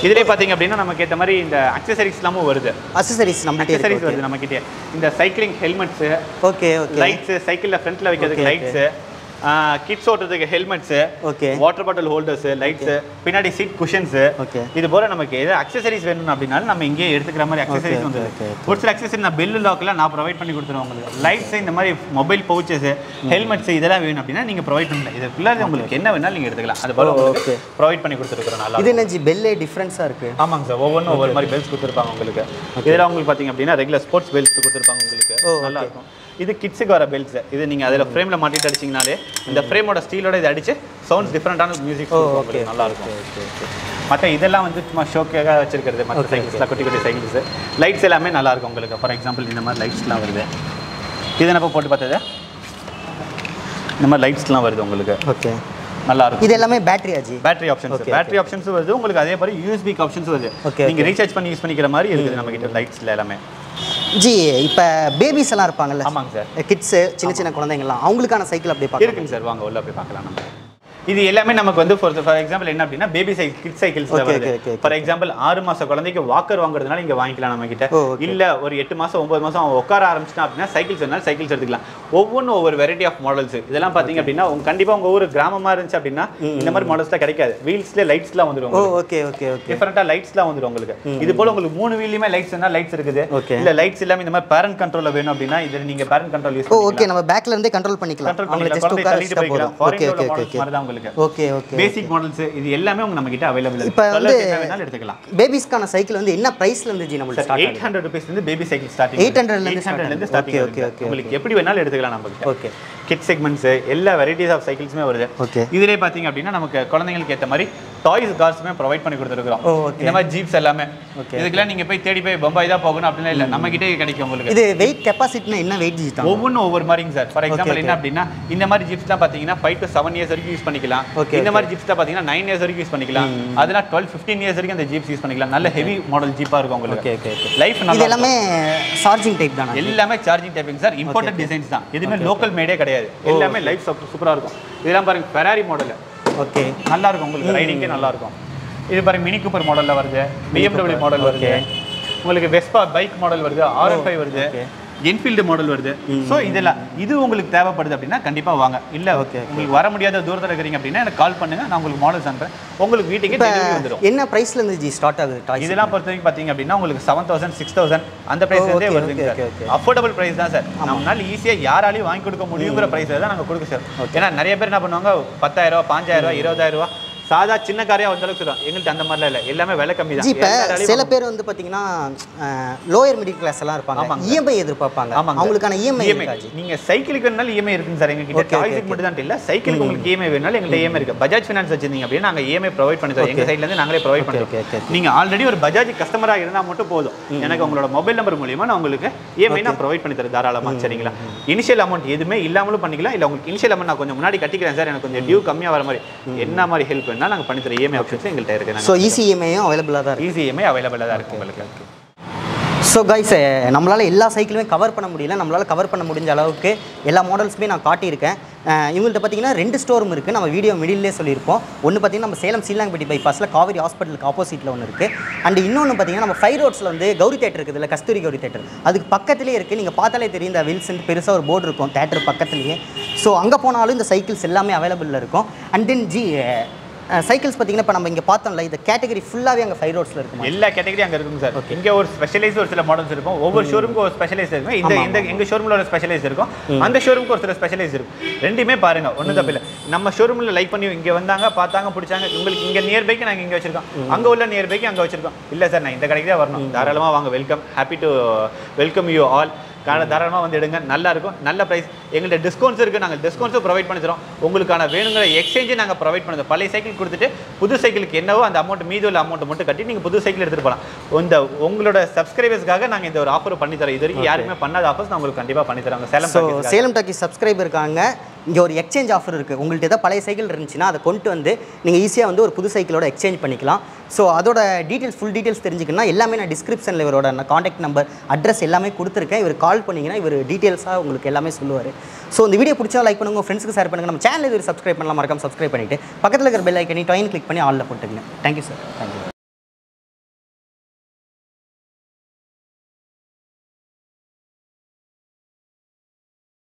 இதுலேயே பார்த்தீங்க அப்படின்னா நமக்கு ஏற்ற மாதிரி இந்த அக்சசரிஸ் எல்லாமும் வருது அசசரிஸ் நம்மகிட்ட அக்சசரிஸ் இருக்கு வருது நம்மக்கிட்டே இந்த cycling helmets okay okay lights சைக்கிளில் ஃப்ரண்ட்டில் வைக்கிறதுக்கு Okay, okay. லைட்ஸு கிட்ஸ் ஓட்டுறதுக்கு helmets okay water bottle holders lights பின்னாடி சீட் குஷன்ஸ் Okay. இது போல நமக்கு எது அக்சசரிஸ் வேணும் அப்படின்னாலும் நம்ம இங்கேயே எடுத்துக்கிற மாதிரி அக்சசரிஸ் okay, வந்து okay, ஒரு சில அக்சசரி நான் பெல் லாக்ல நான் ப்ரொவைட் பண்ணி கொடுத்துருவேன் உங்களுக்கு லைட்ஸ் இந்த மாதிரி மொபைல் பவுச்சஸ் ஹெல்மெட்ஸ் இதெல்லாம் வேணும் அப்படின்னா நீங்க ப்ரொவைட் பண்ணல இதுக்குள்ள உங்களுக்கு என்ன வேணாலும் நீங்க எடுத்துக்கலாம் அது போல Oh, உங்களுக்கு okay. ப்ரொவைட் பண்ணி கொடுத்துருக்கோம் நல்லா இது என்ன ஜி பெல்லே டிஃப்ரென்ஸாக இருக்கு ஆமாங்க சார் ஒவ்வொன்றும் ஒவ்வொரு மாதிரி பெல்ஸ் கொடுத்துருப்பாங்க உங்களுக்கு இதெல்லாம் உங்களுக்கு பார்த்தீங்க அப்படின்னா ரெகுலர் ஸ்போர்ட்ஸ் பெல்ஸ் கொடுத்துருப்பாங்க உங்களுக்கு ஓ, நல்லா இருக்கும் இது கிட்ஸுக்கு வர பெல்ட்ஸ் இது நீங்க அதில் ஃப்ரேமில் மாட்டிட்டு அடிச்சிங்கனாலே இந்த ஃப்ரேமோட ஸ்டீலோட இது அடிச்சு சவுண்ட்ஸ் டிஃப்ரெண்டான மியூசிக் ஓ ஓகே உங்களுக்கு நல்லா இருக்கும் ஓகே ஓகே மற்ற இதெல்லாம் வந்து சும்மா ஷோக்காக வச்சிருக்கிறது மற்ற சைக்கிள்ஸ்லாம் குட்டி குட்டி சைக்கிள்ஸ் லைட்ஸ் எல்லாமே நல்லா இருக்கும் உங்களுக்கு ஃபார் எக்ஸாம்பிள் இந்த மாதிரி லைட்ஸ்லாம் வருது இது என்னப்பா போட்டு பார்த்தது இந்த மாதிரி லைட்ஸ்லாம் வருது உங்களுக்கு ஓகே நல்லா இருக்கும் இது எல்லாமே பேட்டரி ஆஜி battery options Okay, battery options வருது உங்களுக்கு அதே மாதிரி யூஎஸ்பி ஆப்ஷன்ஸ் வருது Okay, நீங்க ரீசார்ஜ் பண்ணி யூஸ் பண்ணிக்கிற மாதிரி இருக்குது நம்ம கிட்ட லைட்ஸ்ல எல்லாமே ஜி இப்போ பேபிஸ் எல்லாம் இருப்பாங்கல்ல ஆமாங்க சார் கிட்ஸு சின்ன சின்ன குழந்தைங்கலாம் அவங்களுக்கான சைக்கிள் அப்படியே பார்க்கலாம் இருக்குங்க சார் வாங்க உள்ள போய் பார்க்கலாம் நம்ம இது எல்லாமே நமக்கு வந்து ஃபார் ஃபார் எக்ஸாம்பிள் என்ன அப்படின்னா baby cycle kid cycles Okay, வருது okay, okay, okay. For example ஆறு மாச குழந்தைக்கு வாக்கர் வாங்குறதுனால இங்க வாங்கிக்கலாம் நம்ம கிட்ட ஓ, okay. இல்ல ஒரு எட்டு மாசம் ஒன்பது மாசம் அவன் உட்கார ஆரம்பிச்சிட்டான் அப்படின்னா சைக்கிள்ஸ் வேணாலும் சைக்கிள்ஸ் எடுத்துக்கலாம் ஒவ்வொன்றும் ஒவ்வொரு வெரைட்டி ஆஃப் மாடல்ஸ் இதெல்லாம் பாத்தீங்க அப்படின்னா உங்க கண்டிப்பா உங்க ஊர் கிராமமா இருந்துச்சு அப்படின்னா இந்த மாதிரி மாடல்ஸ்லாம் கிடைக்காது வீல்ஸ்ல லைட்ஸ்லாம் வந்துடும் ஓ உங்களுக்கு. ஓகே ஓகே ஓகே டிஃபரெண்டா லைட்ஸ்லாம் வந்துடும் உங்களுக்கு இது போல உங்களுக்கு மூணு வீல்லையுமே லைட்ஸ் என்ன லைட்ஸ் இருக்குது Okay. இல்ல லைட்ஸ் இல்லாம இந்த மாதிரி பேரண்ட் கண்ட்ரோல்ல வேணும் அப்படின்னா இதுல நீங்க parent control use oh okay நம்ம பேக்ல இருந்தே கண்ட்ரோல் பண்ணிக்கலாம் கண்ட்ரோல் அவங்கள பண்ணிக்கலாம் ஜஸ்ட் குழந்தை உட்கார தள்ளிட்டு வச்சுட்டா போய்க்கலாம் போதும் okay foreign okay models okay மாதிரி தான் உங்களுக்கு ஓகே ஓகே பேசிக் மாடல்ஸ் இது எல்லாமே உங்க நம்ம கிட்ட அவைலபிள் இப்போ வந்து என்ன வேணாலும் எடுத்துக்கலாம் பேபிஸ்க்கான சைக்கிள் வந்து என்ன பிரைஸ்ல இருந்து ஜி நம்மளுக்கு ஸ்டார்ட் எயிட் ஹண்ட்ரட் ருபீஸ் இருந்து பேபி சைக்கிள் ஸ்டார்டிங் 800 ல இருந்து ஹண்ட்ரட்ல இருந்து start ஸ்டார்டிங் ஆகுது. Okay, okay, உங்களுக்கு எப்படி வேணாலும் எடுத்துக்கலாம் நம்ம கிட்ட ஓகே கிட் செக்மெண்ட்ஸ் எல்லா வெரைட்டிஸ் ஆஃப் சைக்கிள்ஸுமே வருது Okay. இதுலயே பாத்தீங்க அப்படின்னா நமக்கு குழந்தைங்களுக்கு ஏத்த மாதிரி டாய்ஸ் கார்ஸுமே ப்ரொவைட் பண்ணி கொடுத்துருக்கோம் ஓ, okay. இந்த மாதிரி ஜீப்ஸ் எல்லாமே Okay. இதுக்கெல்லாம் நீங்க போய் தேடி போய் பம்பாய் தான் போகணும் அப்படின்னா இல்ல நம்ம கிட்டே கிடைக்கும் உங்களுக்கு இது வெயிட் கெப்பாசிட்டினா என்ன வெயிட் ஜி தான் ஒவ்வொன்றும் ஒவ்வொரு மாதிரிங்க சார் ஃபார் எக்ஸாம்பிள் okay. என்ன அப்படின்னா இந்த மாதிரி ஜிப்ஸ்லாம் பார்த்தீங்கன்னா ஃபைவ் டு செவன் இயர்ஸ் வரைக்கும் யூஸ் பண்ணிக்கலாம் Okay, இந்த okay. மாதிரி ஜிப்ஸ்லாம் பார்த்தீங்கன்னா நைன் இயர்ஸ் வரைக்கும் யூஸ் பண்ணிக்கலாம் அதெல்லாம் டுவெல் ஃபிஃப்டீன் இயர்ஸ் வரைக்கும் அந்த ஜிப்ஸ் யூஸ் பண்ணிக்கலாம் நல்ல ஹெவி மாடல் ஜீப்பாக இருக்கும் உங்களுக்கு ஓகே ஓகே ஓகே லைஃப் இது நல்லா எல்லாமே சார்ஜிங் டைப் தானா எல்லாமே charging typing sir imported designs தான் எதுவுமே லோக்கல் மேடே கிடையாது எல்லாமே லைஃப் சூப்பராக இருக்கும் இதெல்லாம் பாருங்க ஃபெராரி மாடல் ஓகே நல்லா இருக்கும் உங்களுக்கு ரைடிங்கே நல்லா இருக்கும் இது பாருங்க மினி கூப்பர் மாடல்ல வருது பிஎம்டபிள்யூ மாடல் வருது உங்களுக்கு வெஸ்பா பைக் மாடல் வருது ஆர்எஃப் ஃபைவ் வருது okay. என்ஃபீல்டு மாடல் வருது ஸோ இதெல்லாம் இது உங்களுக்கு தேவைப்படுது அப்படின்னா கண்டிப்பா வாங்க இல்ல Okay, okay. உங்களுக்கு வர முடியாத தூரத்தில் இருக்கிறீங்க அப்படின்னா எனக்கு கால் பண்ணுங்க நான் உங்களுக்கு மாடல்ஸ் அனுப்புறேன் உங்களுக்கு வீட்டுக்கே இப்போ டெலிவரி வந்துடும் என்ன பிரைஸ்ல இருந்து ஜி ஸ்டார்ட் ஆகுது டாய்ஸ் இதெல்லாம் பொறுத்த வரைக்கும் பார்த்தீங்க அப்படின்னா உங்களுக்கு செவன் தௌசண்ட் சிக்ஸ் தௌசண்ட் அந்த பிரைஸ் okay, வருதுங்க okay, sir okay, okay. Affordable price தான் சார் நம்மளால ஈஸியாக யாராலையும் வாங்கி கொடுக்க முடியுங்கிற பிரைஸ் தான் நாங்கள் கொடுக்க சார் ஏன்னா நிறைய பேர் என்ன பண்ணுவாங்க பத்தாயிரம் ரூபா பாஞ்சாயிரம் ரூபா இருபதாயிரம் ரூபா சாதா சின்ன காரையா வந்த அளவுக்கு சொல்லுவாங்க எங்கள்கிட்ட அந்த மாதிரிலாம் இல்லை எல்லாமே விலை கம்மி தான் ஜி இப்போ எல்லாராலையும் சில பேர் வந்து பார்த்தீங்கன்னா லோயர் மிடில் கிளாஸ் எல்லாம் இருப்பாங்க ஆமாங்க. இஎம்ஐ எதிர்பார்ப்பாங்க ஆமாங்க. அவங்களுக்கான இஎம்ஐ EMI. நீங்க சைக்கிளுக்கு வேணாலும் இஎம்ஐ இருக்குங்க சார் எங்க கிட்ட Okay, okay, டாய்ஸுக்கு மட்டும் தான் இல்ல சைக்கிளுக்கு உங்களுக்கு இஎம்ஐ வேணாலும் எங்கள்ட்ட இஎம்ஐ இருக்கு பஜாஜ் ஃபைனான்ஸ் வச்சிருந்தீங்க அப்படின்னா நாங்க இஎம்ஐ ப்ரொவைட் பண்ணி தரோம் எங்க சைடுல இருந்து நாங்களே ப்ரொவைட் okay, பண்ணுறோம் okay, நீங்க ஆல்ரெடி ஒரு பஜாஜ் கஸ்டமரா இருந்தா மட்டும் போதும் எனக்கு உங்களோட மொபைல் நம்பர் மூலியமா நான் உங்களுக்கு இஎம்ஐ நான் ப்ரொவைட் பண்ணி தரேன் தாராளமா சரிங்களா இனிஷியல் அமௌண்ட் எதுவுமே இல்லாமலும் பண்ணிக்கலாம் இல்ல உங்களுக்கு இனிஷியல் அமௌண்ட் நான் கொஞ்சம் முன்னாடி கட்டிக்கிறேன் சார் எனக்கு கொஞ்சம் டியூ கம்மியா வர மாதிரி என்ன மாதிரி ஹெல்ப் வேணா நாங்க பண்ணி தரோம் இஎம்ஐ ஆப்ஷன்ஸ் எங்கள்கிட்ட இருக்கு ஸோ ஈஸி இஎம்ஐயும் அவைலபிளாக தான் இருக்கு ஈஸி இஎம்ஐ அவைலபிளாக தான் இருக்கு உங்களுக்கு ஸோ கைஸ் நம்மளால் எல்லா சைக்கிளுமே கவர் பண்ண முடியல நம்மளால் கவர் பண்ண முடிஞ்ச அளவுக்கு எல்லா மாடல்ஸுமே நான் காட்டியிருக்கேன் அஹ் இவங்கள்ட்ட பார்த்தீங்கன்னா ரெண்டு ஸ்டோரும் இருக்குது நம்ம வீடியோ மிடிலே சொல்லியிருப்போம் ஒன்று பார்த்தீங்கன்னா நம்ம சேலம் சீலாங்கப்பட்டி பைபாஸில் காவேரி ஹாஸ்பிட்டலுக்கு ஆப்போசிட்டில் ஒன்று இருக்குது அண்ட் இன்னொன்று பார்த்தீங்கன்னா நம்ம ஃபைவ் ரோட்ஸில் வந்து கௌரி தேட்டர் இருக்குது இல்லை கஸ்தூரி கௌரி தேட்டர் அதுக்கு பக்கத்துலேயே இருக்குது நீங்கள் பார்த்தாலே தெரியும் இந்த வில்சன் பெருசாக ஒரு போர்டு இருக்கும் தேட்டர் பக்கத்துலேயே ஸோ அங்கே போனாலும் இந்த சைக்கிள்ஸ் எல்லாமே அவைலபிளில் இருக்கும் அண்ட் தென் ஜி சைக்கிள்ஸ் பார்த்தீங்கன்னா இப்போ நம்ம இங்கே பார்த்தோம்ல இந்த கேட்டகரி ஃபுல்லாகவே அங்கே ஃபைவ் ரோட்ஸில் இருக்குமா எல்லா கேட்டகரி அங்க இருக்குங்க சார் இங்க ஒரு ஸ்பெஷலைஸ் ஒரு சில மாடல்ஸ் இருக்கும் ஒவ்வொரு ஷோரூமுக்கு ஒரு ஸ்பெஷலைஸ் இருக்கும் இந்த இந்த எங்க ஷோரூம்ல ஒரு ஸ்பெஷலைஸ் இருக்கும் அந்த ஷோரூமுக்கு ஒரு சில ஸ்பெஷலைஸ் இருக்கும் ரெண்டுமே பாருங்க ஒண்ணு தப்பு இல்ல நம்ம ஷோரூம்ல லைக் பண்ணி இங்க வந்தாங்க பார்த்தாங்க பிடிச்சாங்க உங்களுக்கு இங்க நியர் பைக்கு நாங்க இங்க வச்சிருக்கோம் அங்க உள்ள நியர் பைக்கு அங்க வச்சிருக்கோம் இல்ல சார் நான் இந்த கடைக்கு தான் வரணும் தாராளமா வாங்க welcome happy to welcome you all தாராளமாக வந்து எடுங்க நல்லா இருக்கும் நல்ல ப்ரைஸ் எங்கள்கிட்ட டிஸ்கவுண்ட்ஸ் இருக்குது நாங்கள் டிஸ்கவுண்ட்ஸும் ப்ரொவைட் பண்ணி தரோம் உங்களுக்கான வேணுங்கிற எக்ஸ்சேஞ்சு நாங்கள் ப்ரொவைட் பண்ணி தரோம் பழைய சைக்கிள் கொடுத்துட்டு புது சைக்கிளுக்கு என்னவோ அந்த அமௌண்ட் மீதி உள்ள அமௌண்ட் மட்டும் கட்டி நீங்கள் புது சைக்கிள் எடுத்துகிட்டு போகலாம் இந்த உங்களோட சப்ஸ்கிரைபர்ஸ்க்காக நாங்கள் இந்த ஒரு ஆஃபர் பண்ணி தரோம் இது வரைக்கும் யாருமே பண்ணாத ஆஃபர்ஸ் நான் உங்களுக்கு கண்டிப்பாக பண்ணி தரோம் சேலம் ஸோ package க்காக. சேலம் டாக்கி சப்ஸ்கிரைபர் இருக்காங்க இங்கே ஒரு எக்ஸ்சேஞ்ச் ஆஃபர் இருக்குது உங்கள்ட்ட ஏதாவது பழைய சைக்கிள் இருந்துச்சுன்னா அதை கொண்டு வந்து நீங்கள் ஈஸியாக வந்து ஒரு புது சைக்கிளோட எக்ஸ்சேஞ்ச் பண்ணிக்கலாம் ஸோ அதோட டீட்டெயில்ஸ் ஃபுல் டீட்டெயில்ஸ் தெரிஞ்சுக்கணும்னா எல்லாமே நான் டிஸ்கிரிப்ஷனில் இவரோட காண்டாக்ட் நம்பர் அட்ரஸ் எல்லாமே கொடுத்துருக்கேன் இவர் கால் பண்ணிங்கன்னா இவர் டீட்டெயில்ஸாக உங்களுக்கு எல்லாமே சொல்லுவார் ஸோ இந்த வீடியோ பிடிச்சா லைக் பண்ணுங்க உங்கள் ஃப்ரெண்ட்ஸ்க்கு ஷேர் பண்ணுங்கள் நம்ம சேனல் இது சப்ஸ்கிரைப் பண்ணலாம் மறக்காம சப்ஸ்கிரைப் பண்ணிவிட்டு பக்கத்தில் இருக்கிற பெல் ஐக்கனி டாயின் கிளிக் பண்ணி ஆலில் போட்டுக்கங்க தேங்க்யூ சார் தேங்க்யூ